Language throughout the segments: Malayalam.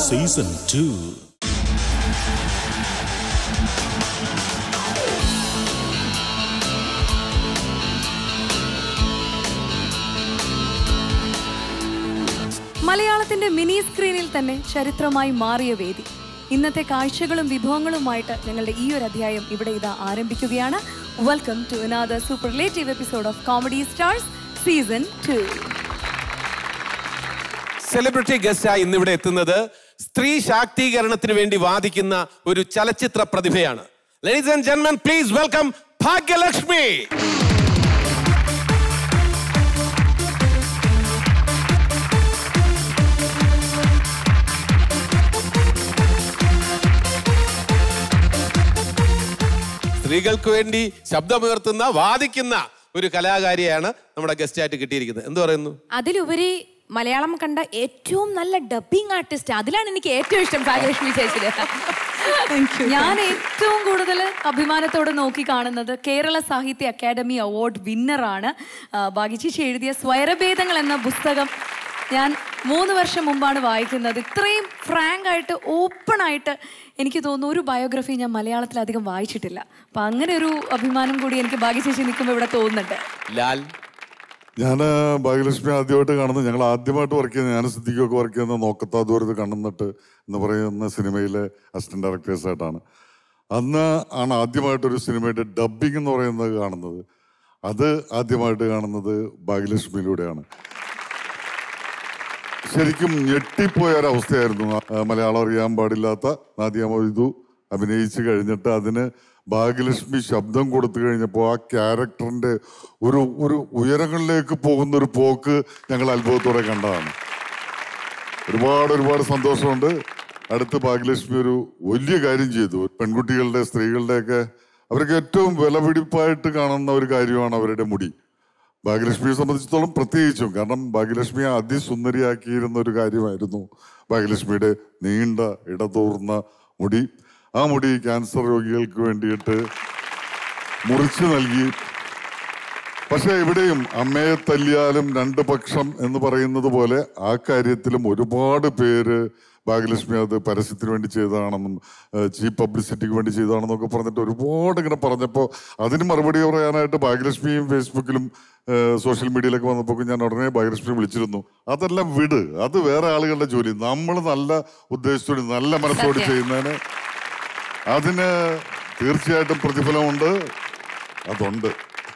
സീസൺ ടു മലയാളത്തിന്റെ മിനി സ്ക്രീനിൽ തന്നെ ചരിത്രമായി മാറിയ വേദി ഇന്നത്തെ കാഴ്ചകളും വിഭവങ്ങളുമായിട്ട് ഞങ്ങളുടെ ഈ ഒരു അധ്യായം ഇവിടെ ഇതാ ആരംഭിക്കുകയാണ് welcome to another superlative episode of comedy stars season two celebrity ഗസ്റ്റായി ഇന്നിവിടെ എത്തുന്നത് സ്ത്രീ ശാക്തീകരണത്തിന് വേണ്ടി വാദിക്കുന്ന ഒരു ചലച്ചിത്ര പ്രതിഭയാണ് ലേഡീസ് ആൻഡ് ജെന്മൻ പ്ലീസ് വെൽക്കം ഭാഗ്യലക്ഷ്മി സ്ത്രീകൾക്ക് വേണ്ടി ശബ്ദമുയർത്തുന്ന വാദിക്കുന്ന ഒരു കലാകാരിയാണ് നമ്മുടെ ഗസ്റ്റായിട്ട് കിട്ടിയിരിക്കുന്നത് എന്ത് പറയുന്നു അതിലുപരി മലയാളം കണ്ട ഏറ്റവും നല്ല ഡബിങ് ആർട്ടിസ്റ്റ് അതിലാണ് എനിക്ക് ഏറ്റവും ഇഷ്ടം ഭാഗ്യലക്ഷ്മി ചേച്ചിയുടെ ഞാൻ ഏറ്റവും കൂടുതൽ അഭിമാനത്തോടെ നോക്കി കാണുന്നത് കേരള സാഹിത്യ അക്കാദമി അവാർഡ് വിന്നറാണ് ഭാഗ്യചേച്ചി എഴുതിയ സ്വരഭേദങ്ങൾ എന്ന പുസ്തകം ഞാൻ മൂന്ന് വർഷം മുമ്പാണ് വായിക്കുന്നത് ഇത്രയും ഫ്രാങ്ക് ആയിട്ട് ഓപ്പൺ ആയിട്ട് എനിക്ക് തോന്നുന്നു ഒരു ബയോഗ്രഫി ഞാൻ മലയാളത്തിൽ അധികം വായിച്ചിട്ടില്ല അപ്പൊ അങ്ങനെ ഒരു അഭിമാനം കൂടി എനിക്ക് ഭാഗ്യചേച്ചി നിൽക്കുമ്പോൾ ഇവിടെ തോന്നുന്നുണ്ട് ലാൽ ഞാൻ ഭാഗ്യലക്ഷ്മി ആദ്യമായിട്ട് കാണുന്നത് ഞങ്ങൾ ആദ്യമായിട്ട് വർക്ക് ചെയ്യുന്നത് ഞാൻ സിദ്ദിഖൊക്കെ വർക്ക് ചെയ്യുന്ന നോക്കത്താ ദൂരത്ത് കണ്ണുന്നിട്ട് എന്ന് പറയുന്ന സിനിമയിലെ അസിസ്റ്റന്റ് ഡയറക്ടേഴ്സ് ആയിട്ടാണ് അന്ന് ആണ് ആദ്യമായിട്ടൊരു സിനിമയുടെ ഡബ്ബിംഗ് എന്ന് പറയുന്നത് കാണുന്നത് അത് ആദ്യമായിട്ട് കാണുന്നത് ഭാഗ്യലക്ഷ്മിയിലൂടെയാണ് ശരിക്കും ഞെട്ടിപ്പോയ ഒരവസ്ഥയായിരുന്നു ആ, മലയാളം അറിയാൻ പാടില്ലാത്ത നാദിയ മൊയ്തു അഭിനയിച്ച് കഴിഞ്ഞിട്ട് അതിന് ഭാഗ്യലക്ഷ്മി ശബ്ദം കൊടുത്തു കഴിഞ്ഞപ്പോൾ ആ ക്യാരക്ടറിന്റെ ഒരു ഒരു ഉയരങ്ങളിലേക്ക് പോകുന്ന ഒരു പോക്ക് ഞങ്ങൾ അത്ഭുതത്തോടെ കണ്ടതാണ് ഒരുപാട് ഒരുപാട് സന്തോഷമുണ്ട് അടുത്ത് ഭാഗ്യലക്ഷ്മി ഒരു വലിയ കാര്യം ചെയ്തു പെൺകുട്ടികളുടെ സ്ത്രീകളുടെയൊക്കെ അവർക്ക് ഏറ്റവും വിലപിടിപ്പായിട്ട് കാണുന്ന ഒരു കാര്യമാണ് അവരുടെ മുടി ഭാഗ്യലക്ഷ്മിയെ സംബന്ധിച്ചിടത്തോളം പ്രത്യേകിച്ചും കാരണം ഭാഗ്യലക്ഷ്മിയെ അതിസുന്ദരിയാക്കിയിരുന്ന ഒരു കാര്യമായിരുന്നു ഭാഗ്യലക്ഷ്മിയുടെ നീണ്ട ഇടതൂർന്ന മുടി ആ മുടി ക്യാൻസർ രോഗികൾക്ക് വേണ്ടിയിട്ട് മുറിച്ചു നൽകി പക്ഷെ ഇവിടെയും അമ്മയെ തല്ലിയാലും രണ്ട് പക്ഷം എന്ന് പറയുന്നത് പോലെ ആ കാര്യത്തിലും ഒരുപാട് പേര് ഭാഗ്യലക്ഷ്മി അത് പരസ്യത്തിന് വേണ്ടി ചെയ്തതാണെന്നും ചീപ്പ് പബ്ലിസിറ്റിക്ക് വേണ്ടി ചെയ്തതാണെന്നൊക്കെ പറഞ്ഞിട്ട് ഒരുപാട് ഇങ്ങനെ പറഞ്ഞപ്പോൾ അതിന് മറുപടി പറയാനായിട്ട് ഭാഗ്യലക്ഷ്മിയും ഫേസ്ബുക്കിലും സോഷ്യൽ മീഡിയയിലൊക്കെ വന്നപ്പോൾ ഞാൻ ഉടനെ ഭാഗ്യലക്ഷ്മി വിളിച്ചിരുന്നു അതെല്ലാം വിട് അത് വേറെ ആളുകളുടെ ജോലി നമ്മൾ നല്ല ഉദ്ദേശത്തോടെ നല്ല മനസ്സോട് ചെയ്യുന്നതിന് അതിന് തീർച്ചയായിട്ടും പ്രതിഫലമുണ്ട് അതുണ്ട്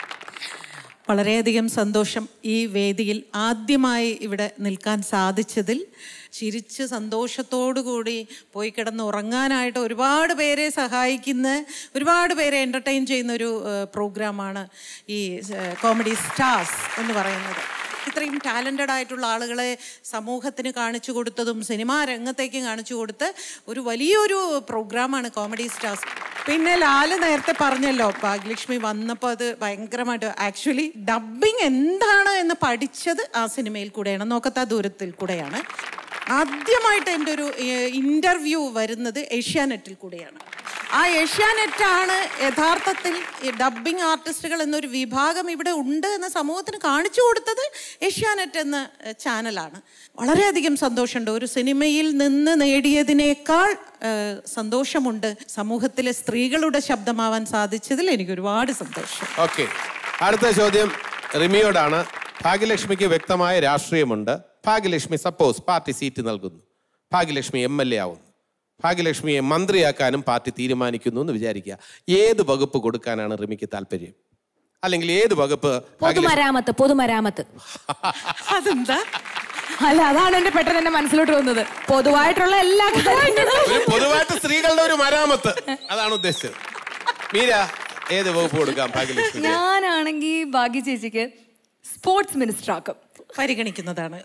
വളരെയധികം സന്തോഷം ഈ വേദിയിൽ ആദ്യമായി ഇവിടെ നിൽക്കാൻ സാധിച്ചതിൽ ചിരിച്ച് സന്തോഷത്തോടു കൂടി പോയി കിടന്ന് ഉറങ്ങാനായിട്ട് ഒരുപാട് പേരെ സഹായിക്കുന്ന ഒരുപാട് പേരെ എൻ്റർടൈൻ ചെയ്യുന്ന ഒരു പ്രോഗ്രാമാണ് ഈ കോമഡി സ്റ്റാർസ് എന്ന് പറയുന്നത് ഇത്രയും ടാലൻറ്റഡ് ആയിട്ടുള്ള ആളുകളെ സമൂഹത്തിന് കാണിച്ചു കൊടുത്തതും സിനിമാ രംഗത്തേക്ക് കാണിച്ചു കൊടുത്ത് ഒരു വലിയൊരു പ്രോഗ്രാമാണ് കോമഡി സ്റ്റാർസ് പിന്നെ ലാല് നേരത്തെ പറഞ്ഞല്ലോ ഭാഗ്യലക്ഷ്മി വന്നപ്പോൾ അത് ഭയങ്കരമായിട്ട് ആക്ച്വലി ഡബിങ് എന്താണ് എന്ന് പഠിച്ചത് ആ സിനിമയിൽ കൂടെയാണ് നോക്കത്താ ദൂരത്തിൽ കൂടെയാണ് ആദ്യമായിട്ട് എൻ്റെ ഒരു ഇൻ്റർവ്യൂ വരുന്നത് ഏഷ്യാനെറ്റിൽ കൂടെയാണ് ആ ഏഷ്യാനെറ്റാണ് യഥാർത്ഥത്തിൽ ഈ ഡബ്ബിംഗ് ആർട്ടിസ്റ്റുകൾ എന്നൊരു വിഭാഗം ഇവിടെ ഉണ്ട് എന്ന് സമൂഹത്തിന് കാണിച്ചു കൊടുത്തത് ഏഷ്യാനെറ്റ് എന്ന എഹ്, ചാനലാണ് വളരെയധികം സന്തോഷമുണ്ട് ഒരു സിനിമയിൽ നിന്ന് നേടിയതിനേക്കാൾ ഏഹ്, സന്തോഷമുണ്ട് സമൂഹത്തിലെ സ്ത്രീകളുടെ ശബ്ദമാവാൻ സാധിച്ചതിൽ എനിക്ക് ഒരുപാട് സന്തോഷം ഓക്കെ അടുത്ത ചോദ്യം റിമിയോടാണ് ഭാഗ്യലക്ഷ്മിക്ക് വ്യക്തമായ രാഷ്ട്രീയമുണ്ട് ഭാഗ്യലക്ഷ്മി സപ്പോസ് പാർട്ടി സീറ്റ് നൽകുന്നു ഭാഗ്യലക്ഷ്മി എം എൽ എ ആവുന്നു ഭാഗ്യലക്ഷ്മിയെ മന്ത്രിയാക്കാനും പാർട്ടി തീരുമാനിക്കുന്നു എന്ന് വിചാരിക്കുക ഏത് വകുപ്പ് കൊടുക്കാനാണ് റിമിക്ക് താല്പര്യം അല്ലെങ്കിൽ ഏത് വകുപ്പ് ഭാഗ്യലക്ഷ്മി പൊതുമരാമത്ത് പൊതുമരാമത്ത് അതെന്താ അല്ല അതാണ് എന്റെ പെട്ടെന്ന് എന്റെ മനസ്സിലോട്ട് വന്നത് പൊതുവായിട്ടുള്ള എല്ലാ കാര്യങ്ങളും ഒരു പൊതുവായിട്ട് സ്ത്രീകളുടെ ഒരു മരാമത്ത് അതാണ് ഉദ്ദേശിച്ചത് മീര ഏത് വകുപ്പ് കൊടുക്കാം ഭാഗ്യലക്ഷ്മി ഞാനാണെങ്കിൽ ഭാഗ്യ ചേച്ചിക്ക് സ്പോർട്സ് മിനിസ്റ്റർ ആക്കും പരിഗണിക്കുന്നതാണ്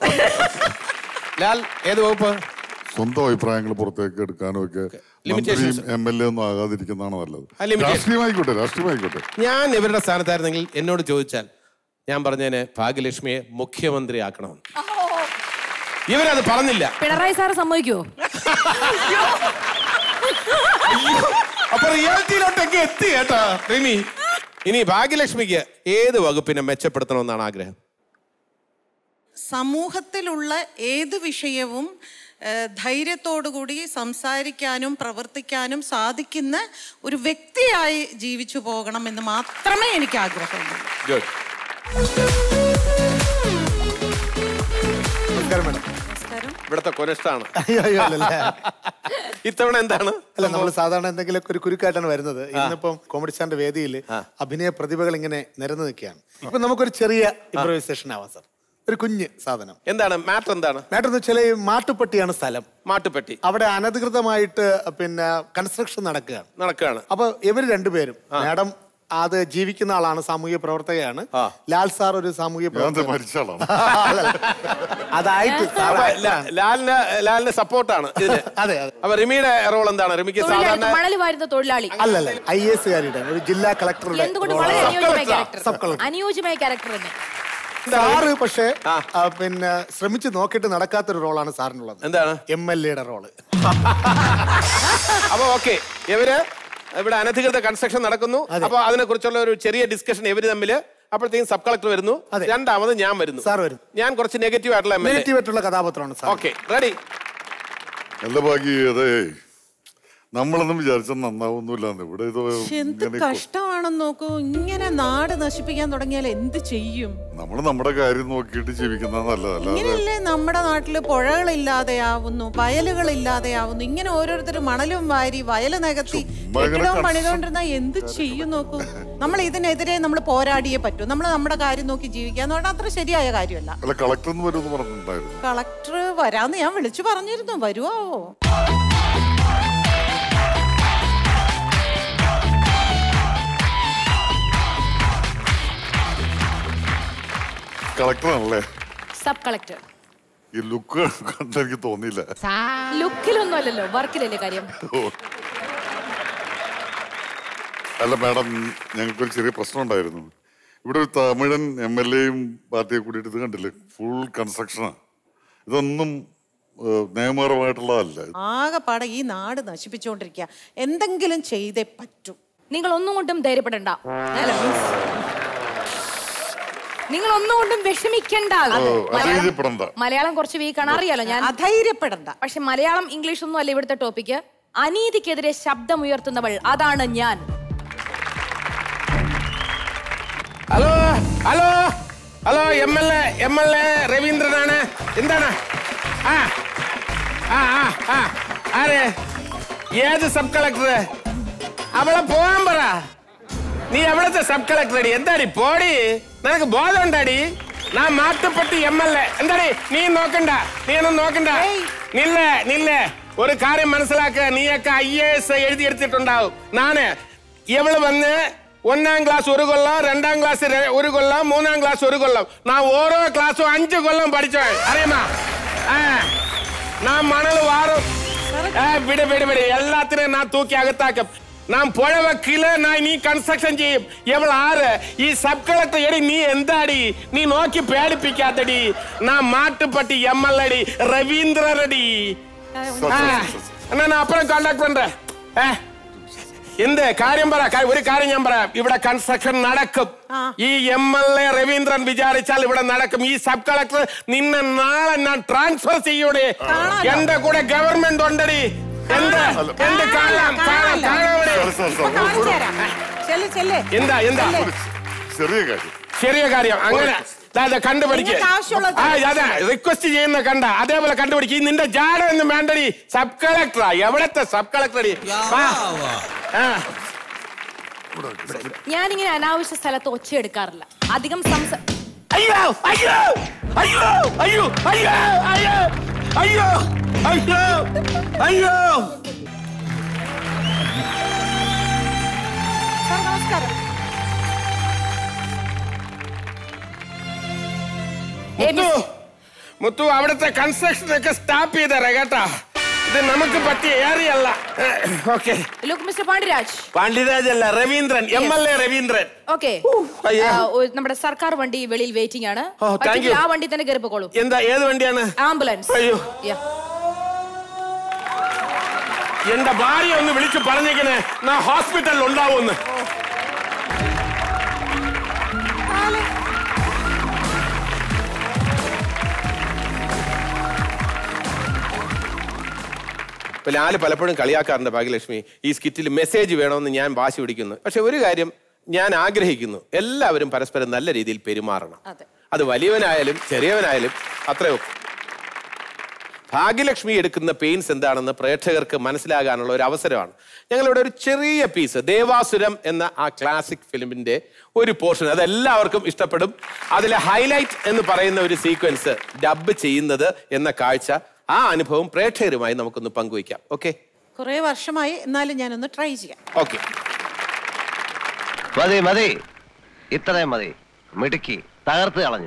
ലാൽ ഏത് വകുപ്പ് സ്വന്തം അഭിപ്രായങ്ങൾ പുറത്തേക്ക് എടുക്കാനും ഒക്കെ Limitations. മന്ത്രിയും എം എൽ എ ഒന്നും ആകാതിരിക്കുന്നതാണ് നല്ലത് ആ, limitation. രാഷ്ട്രീയമായിക്കോട്ടെ രാഷ്ട്രീയമായിക്കോട്ടെ ഞാൻ ഇവരുടെ സ്ഥാനത്തായിരുന്നെങ്കിൽ എന്നോട് ചോദിച്ചാൽ ഞാൻ പറഞ്ഞതിന് ഭാഗ്യലക്ഷ്മിയെ മുഖ്യമന്ത്രി ആക്കണം ഇവരത് പറഞ്ഞില്ല പിണറായി സാറ് സമ്മതിക്കുവോ അപ്പൊ റിയാലിറ്റിയിലോട്ടൊക്കെ എത്തി കേട്ടോ റിമി ഇനി ഭാഗ്യലക്ഷ്മിക്ക് ഏത് വകുപ്പിനെ മെച്ചപ്പെടുത്തണമെന്നാണ് ആഗ്രഹം സമൂഹത്തിലുള്ള ഏത് വിഷയവും ഏഹ്, ധൈര്യത്തോടുകൂടി സംസാരിക്കാനും പ്രവർത്തിക്കാനും സാധിക്കുന്ന ഒരു വ്യക്തിയായി ജീവിച്ചു പോകണം എന്ന് മാത്രമേ എനിക്ക് ആഗ്രഹമുള്ളൂ ഗുഡ് നമസ്കാരം മേഡം ഇവിടുത്തെ കൊനിഷ്ടാണ് അയ്യോ അയ്യോ അല്ലല്ല ഇത്തവണ എന്താണ് അല്ല നമ്മൾ സാധാരണ എന്തെങ്കിലുമൊക്കെ ഒരു കുരുക്കായിട്ടാണ് വരുന്നത് ഇന്നിപ്പം കോമഡി സ്റ്റാറിന്റെ വേദിയിൽ അഭിനയ പ്രതിഭകൾ ഇങ്ങനെ നിരന്നു നിൽക്കുകയാണ് ഇപ്പൊ നമുക്കൊരു ചെറിയ ഇംപ്രവൈസേഷൻ ആവാം സാർ ഒരു കുഞ്ഞ് സാധനം എന്താണ് മാറ്റർ എന്താണ് മാറ്റർ എന്ന് വെച്ചാൽ ഈ മാട്ടുപ്പെട്ടിയാണ് സ്ഥലം മാട്ടുപ്പെട്ടി അവിടെ അനധികൃതമായിട്ട് പിന്നെ കൺസ്ട്രക്ഷൻ നടക്കുകയാണ് നടക്കുകയാണ് അപ്പൊ ഇവർ രണ്ടുപേരും മാഡം അത് ജീവിക്കുന്ന ആളാണ് സാമൂഹിക പ്രവർത്തകയാണ് ആ. ലാൽ സാർ ഒരു സാമൂഹിക ഞാൻ ദേ പ്രവർത്തകൻ മരിച്ച ആളാണ് അല്ലല്ല. അതായിട്ട് സാർ അപ്പൊ ആയിട്ടാണ്. ലാ- ലാലിന് ലാലിന് സപ്പോർട്ടാണ് ഇതിന് അതെ അതെ അപ്പൊ റിമിയുടെ റോൾ എന്താണ് റിമിക്ക് സാധാരണ മണൽ വാരുന്ന തൊഴിലാളി അല്ലല്ല ഐ എസ് കാരിയുടെ ഒരു ജില്ലാ കളക്ടറുടെ എന്തുകൊണ്ട് role വളരെ ആണ്. അനുയോജ്യമായ കളക്ടറാ. Character sub collector. അനുയോജ്യമായ ക്യാരക്ടർ തന്നെ സാറ് പക്ഷേ ആ. ആ, പിന്നെ ശ്രമിച്ചു നോക്കിയിട്ട് നടക്കാത്തൊരു റോളാണ് സാറിനുള്ളത് എന്താണ് എം എൽ എയുടെ റോള് അപ്പൊ ഓക്കെ ഇവര് ഇവിടെ അനധികൃത കൺസ്ട്രക്ഷൻ നടക്കുന്നു അതെ. അപ്പൊ അതിനെ കുറിച്ചുള്ള ഒരു ചെറിയ ഡിസ്കഷൻ ഇവര് തമ്മില് അപ്പോഴത്തേക്കും സബ് കളക്ടർ വരുന്നു അതെ. രണ്ടാമത് ഞാൻ വരുന്നു സാർ വരുന്നു. ഞാൻ കുറച്ച് നെഗറ്റീവ് ആയിട്ടുള്ള എം എൽ നെഗറ്റീവ് ആയിട്ടുള്ള കഥാപാത്രമാണ് സാർ ഓക്കെ റെഡി നല്ല ഭാഗ്യതേ നമ്മളൊന്നും വിചാരിച്ചാൽ നന്നാവൊന്നുമില്ലാന്ന് ഇവിടെ ഇത് പക്ഷെ എന്ത് ഇങ്ങനെ കഷ്ടമാണെന്ന് നോക്കൂ ഇങ്ങനെ നാട് നശിപ്പിക്കാൻ തുടങ്ങിയാൽ എന്ത് ചെയ്യും നമ്മൾ നമ്മുടെ കാര്യം നോക്കിയിട്ട് ജീവിക്കുന്നത് നല്ലതല്ല അല്ലാതെ ഇങ്ങനെയല്ലേ നമ്മുടെ നാട്ടില് പുഴകളില്ലാതെയാവുന്നു വയലുകളില്ലാതെയാവുന്നു ഇങ്ങനെ ഓരോരുത്തർ മണലും വാരി വയല് നികത്തി ചുമ്മാ ഇങ്ങനെ കെട്ടിടവും കർഷ- പണിതുകൊണ്ടിരുന്ന എന്ത് ചെയ്യും നോക്കൂ നമ്മൾ ഇതിനെതിരെ നമ്മൾ പോരാടിയേ പറ്റൂ നമ്മൾ നമ്മുടെ കാര്യം നോക്കി ജീവിക്കുക എന്ന് പറഞ്ഞാൽ അത്ര ശരിയായ കാര്യമല്ല അല്ല കളക്ടർ എന്ന് വരുമെന്ന് പറഞ്ഞിട്ടുണ്ടായിരുന്നു കളക്ടർ വരാന്ന് ഞാൻ വിളിച്ചു പറഞ്ഞിരുന്നു വരുവോ കളക്ടറാണല്ലേ സബ് കളക്ടർ ഈ ലുക്ക് കണ്ട് എനിക്ക് തോന്നിയില്ല ലുക്കിലൊന്നും അല്ലല്ലോ വർക്കിലല്ലേ കാര്യം ഓ. അല്ല മാഡം ഞങ്ങൾക്കൊരു ചെറിയ പ്രശ്നം ഉണ്ടായിരുന്നു ഇവിടെ ഒരു തമിഴൻ എം എൽ എയും പാർട്ടിയെ കൂടിയിട്ട് ഇത് കണ്ടില്ലേ ഫുൾ കൺസ്ട്രക്ഷനാണ് ഇതൊന്നും ഏഹ്, നിയമപരമായിട്ടുള്ളതല്ല ആകെപ്പാടെ ഈ നാട് നശിപ്പിച്ചുകൊണ്ടിരിക്കുക എന്തെങ്കിലും ചെയ്തേ പറ്റൂ നിങ്ങൾ ഒന്നും കൊണ്ടും ധൈര്യപ്പെടണ്ട അല്ല, means നിങ്ങൾ ഒന്നും കൊണ്ടും വിഷമിക്കണ്ട ഓ, മലയാളം- അധൈര്യപ്പെടണ്ട. മലയാളം കുറച്ച് വീക്കാണ് അറിയാലോ ഞാൻ അധൈര്യപ്പെടണ്ട പക്ഷെ മലയാളം ഇംഗ്ലീഷ് ഒന്നും അല്ല ഇവിടുത്തെ ടോപ്പിക്ക് അനീതിക്കെതിരെ ശബ്ദമുയർത്തുന്നവൾ അതാണ് ഞാൻ hello hello hello M L A M L A രവീന്ദ്രനാണ് എന്താണ് ആ ആ ആ ആ ആരെ ഏത് സബ് കളക്ടർ അവളെ പോവാൻ പറ നീ എവിടത്തെ സബ് കളക്ടർ അടി എന്താടി പോടി നിനക്ക് ബോധം ഉണ്ടാടി ഞാൻ മാട്ടുപ്പെട്ടി എം എൽ എ എന്താടി നീ നോക്കണ്ട നീ ഒന്നും നോക്കണ്ട നില്ലേ നില്ലേ ഒരു കാര്യം മനസ്സിലാക്ക നീയൊക്കെ ഐ എ എസ് എഴുതിയെടുത്തിട്ടുണ്ടാവും നാന് ഇവള് വന്ന് ഒന്നാം ക്ലാസ് ഒരു കൊല്ലം രണ്ടാം ക്ലാസ് ര- ഒരു കൊല്ലം മൂന്നാം ക്ലാസ് ഒരു കൊല്ലം ഞാൻ ഓരോ ക്ലാസ്സും അഞ്ച് കൊല്ലം പഠിച്ചോ അറിയുമാ ആ நான் மணல் வாரும் ஏ, விடு விடு விடு எல்லாத்திനും நான் தூக்கி அகத்தாக்கும் நான் புழ கீழே நான் நீ கன்ஸ்ட்ரக்ഷൻ ചെയ്യും എവൾ ആര് ഈ സബ് കളക്ടർ എടി നീ എന്താടി നീ നോക്കി പേടിപ്പിക്കാത്തടി நான் மாட்டுப்பட்டி எம்எல்ஏடி ரவீந்திரரடி நான் அப்புறம் கான்டாக்ட் பண்றேன் ഏ, എന്ത് കാര്യം പറ കാ- ഒരു കാര്യം ഞാൻ പറയാം ഇവിടെ കൺസ്ട്രക്ഷൻ നടക്കും ഈ എം എൽ എ രവീന്ദ്രൻ വിചാരിച്ചാൽ ഇവിടെ നടക്കും ഈ സബ് കളക്ടർ നിന്നെ നാളെ ഞാൻ ട്രാൻസ്ഫർ ചെയ്യൂടെ എന്റെ കൂടെ ഗവൺമെന്റ് ഉണ്ടടി എന്ത് എന്ത് കാണാം കാണാം കാണാവിടെ സാർ, സാർ, സാർ, കാണിച്ചു ഒരു- തരാം ചെല്ല് ചെല്ല് എന്താ എന്താ ഒരു ചെറിയ കാര്യം ചെറിയ കാര്യം അങ്ങനെ ദാ, ദാ, കണ്ടുപിടിക്ക് നിങ്ങൾക്ക് ആവശ്യമുള്ളത് ആ അതെ റിക്വസ്റ്റ് ചെയ്യുന്ന കണ്ട അതേപോലെ കണ്ടുപിടിക്ക് ഈ നിന്റെ ജാട ഒന്നും വേണ്ടടി സബ് കളക്ടറാ എവിടത്തെ സബ് കളക്ടറടി ആ ഞാനിങ്ങനെ അനാവശ്യ സ്ഥലത്ത് ഒച്ചയെടുക്കാറില്ല അധികം സംസ അയ്യോ അയ്യോ അയ്യോ അയ്യോ അയ്യോ അയ്യോ അയ്യോ അയ്യോ അയ്യോ സാർ നമസ്കാരം ഏ, മുത്തു മിസ്- മുത്തു അവിടുത്തെ കൺസ്ട്രക്ഷൻ ഒക്കെ സ്റ്റോപ്പ് ചെയ്തേരെ കേട്ടാ ഇത് നമുക്ക് പറ്റിയ ഏരിയ അല്ല okay look mister Pandyaraj Pandiraj അല്ല Raveendran M L A Raveendran okay അയ്യോ. നമ്മുടെ സർക്കാർ വണ്ടി വെളിയിൽ വെയിറ്റിംഗ് ആണ് ഓ, thank പറ്റുമെങ്കിൽ you. ആ വണ്ടി തന്നെ കയറി പോകോളൂ എന്താ ഏത് വണ്ടിയാണ് ആംബുലൻസ് അയ്യോ. Yeah. എന്റെ ഭാര്യ ഒന്ന് വിളിച്ചു പറഞ്ഞേക്കണേ ഞാൻ ഹോസ്പിറ്റലിൽ ഉണ്ടാവുമെന്ന് ഇപ്പൊ ലാല് പലപ്പോഴും കളിയാക്കാറുണ്ട് ഭാഗ്യലക്ഷ്മി ഈ സ്കിറ്റിൽ മെസ്സേജ് വേണമെന്ന് ഞാൻ വാശി പിടിക്കുന്നു പക്ഷെ ഒരു കാര്യം ഞാൻ ആഗ്രഹിക്കുന്നു എല്ലാവരും പരസ്പരം നല്ല രീതിയിൽ പെരുമാറണം അത് വലിയവനായാലും ചെറിയവനായാലും അത്രയോ ഭാഗ്യലക്ഷ്മി എടുക്കുന്ന പെയിൻസ് എന്താണെന്ന് പ്രേക്ഷകർക്ക് മനസ്സിലാകാനുള്ള ഒരു അവസരമാണ് ഞങ്ങളിവിടെ ഒരു ചെറിയ പീസ് ദേവാസുരം എന്ന ആ ക്ലാസിക് ഫിലിമിന്റെ ഒരു പോർഷൻ അത് എല്ലാവർക്കും ഇഷ്ടപ്പെടും അതിലെ ഹൈലൈറ്റ് എന്ന് പറയുന്ന ഒരു സീക്വൻസ് ഡബ് ചെയ്യുന്നത് എന്ന കാഴ്ച ആ അനുഭവം പ്രേക്ഷകരുമായി നമുക്കൊന്ന് പങ്കുവയ്ക്കാം ഓക്കെ കുറേ വർഷമായി എന്നാലും ഞാനൊന്ന് ട്രൈ ചെയ്യാം ഓക്കെ മതി മതി ഇത്രയും മതി മിടുക്കി തകർത്ത് കളഞ്ഞു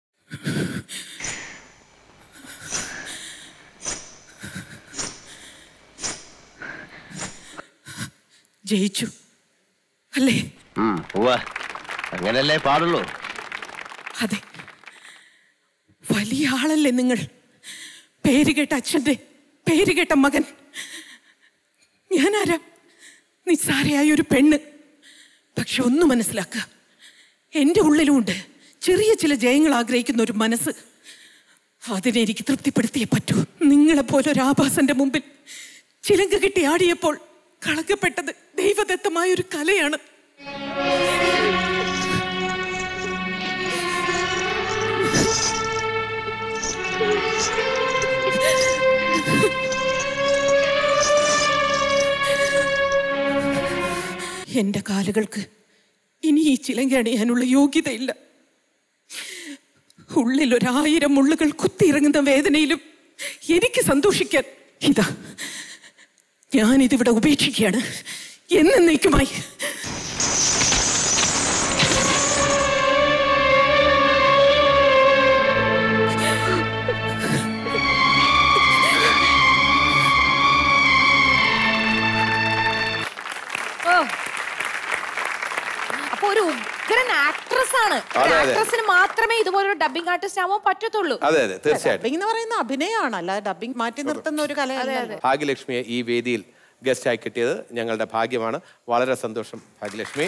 ജയിച്ചു അല്ലേ ഉം, ഉവ്വ. അങ്ങനല്ലേ പാടുള്ളൂ അതെ വലിയ ആളല്ലേ നിങ്ങൾ പേരുകേട്ട അച്ഛന്റെ പേരുകേട്ട മകൻ ഞാനാരാ നിസ്സാരയായ ഒരു പെണ്ണ് പക്ഷെ ഒന്ന് മനസ്സിലാക്കുക എൻ്റെ ഉള്ളിലുമുണ്ട് ചെറിയ ചില ജയങ്ങൾ ആഗ്രഹിക്കുന്ന ഒരു മനസ്സ് അതിനെ എനിക്ക് തൃപ്തിപ്പെടുത്തിയേ പറ്റൂ നിങ്ങളെപ്പോലെ ഒരു ആഭാസന്റെ മുമ്പിൽ ചിലങ്ക കെട്ടി ആടിയപ്പോൾ കളങ്കപ്പെട്ടത് ദൈവദത്തമായ ഒരു കലയാണ് എന്റെ കാലുകൾക്ക് ഇനി ഈ ചിലങ്ക അണിയാനുള്ള യോഗ്യതയില്ല ഉള്ളിൽ ഒരായിരം മുള്ളുകൾ കുത്തിയിറങ്ങുന്ന വേദനയിലും എനിക്ക് സന്തോഷിക്കാൻ ഇതാ ഞാനിതിവിടെ ഉപേക്ഷിക്കുകയാണ് എന്നേക്കുമായി ഓ. അപ്പൊ ഒരു ഉഗ്രൻ ആക്ട്രസ് ആണ് അതെ, അതെ. ആക്ട്രസിന് മാത്രമേ ഇതുപോലൊരു ഡബിംഗ് ആർട്ടിസ്റ്റ് ആവാൻ പറ്റത്തുള്ളൂ അതെ അതെ തീർച്ചയായിട്ടും ഡബിംഗ് എന്ന് പറയുന്ന അഭിനയമാണ് അല്ലാതെ ഡബിംഗ് മാറ്റി നിർത്തുന്ന ഒരു കലയല്ല ഭാഗ്യലക്ഷ്മിയെ ഈ വേദിയിൽ ഗസ്റ്റായി കിട്ടിയത് ഞങ്ങളുടെ ഭാഗ്യമാണ് വളരെ സന്തോഷം ഭാഗ്യലക്ഷ്മി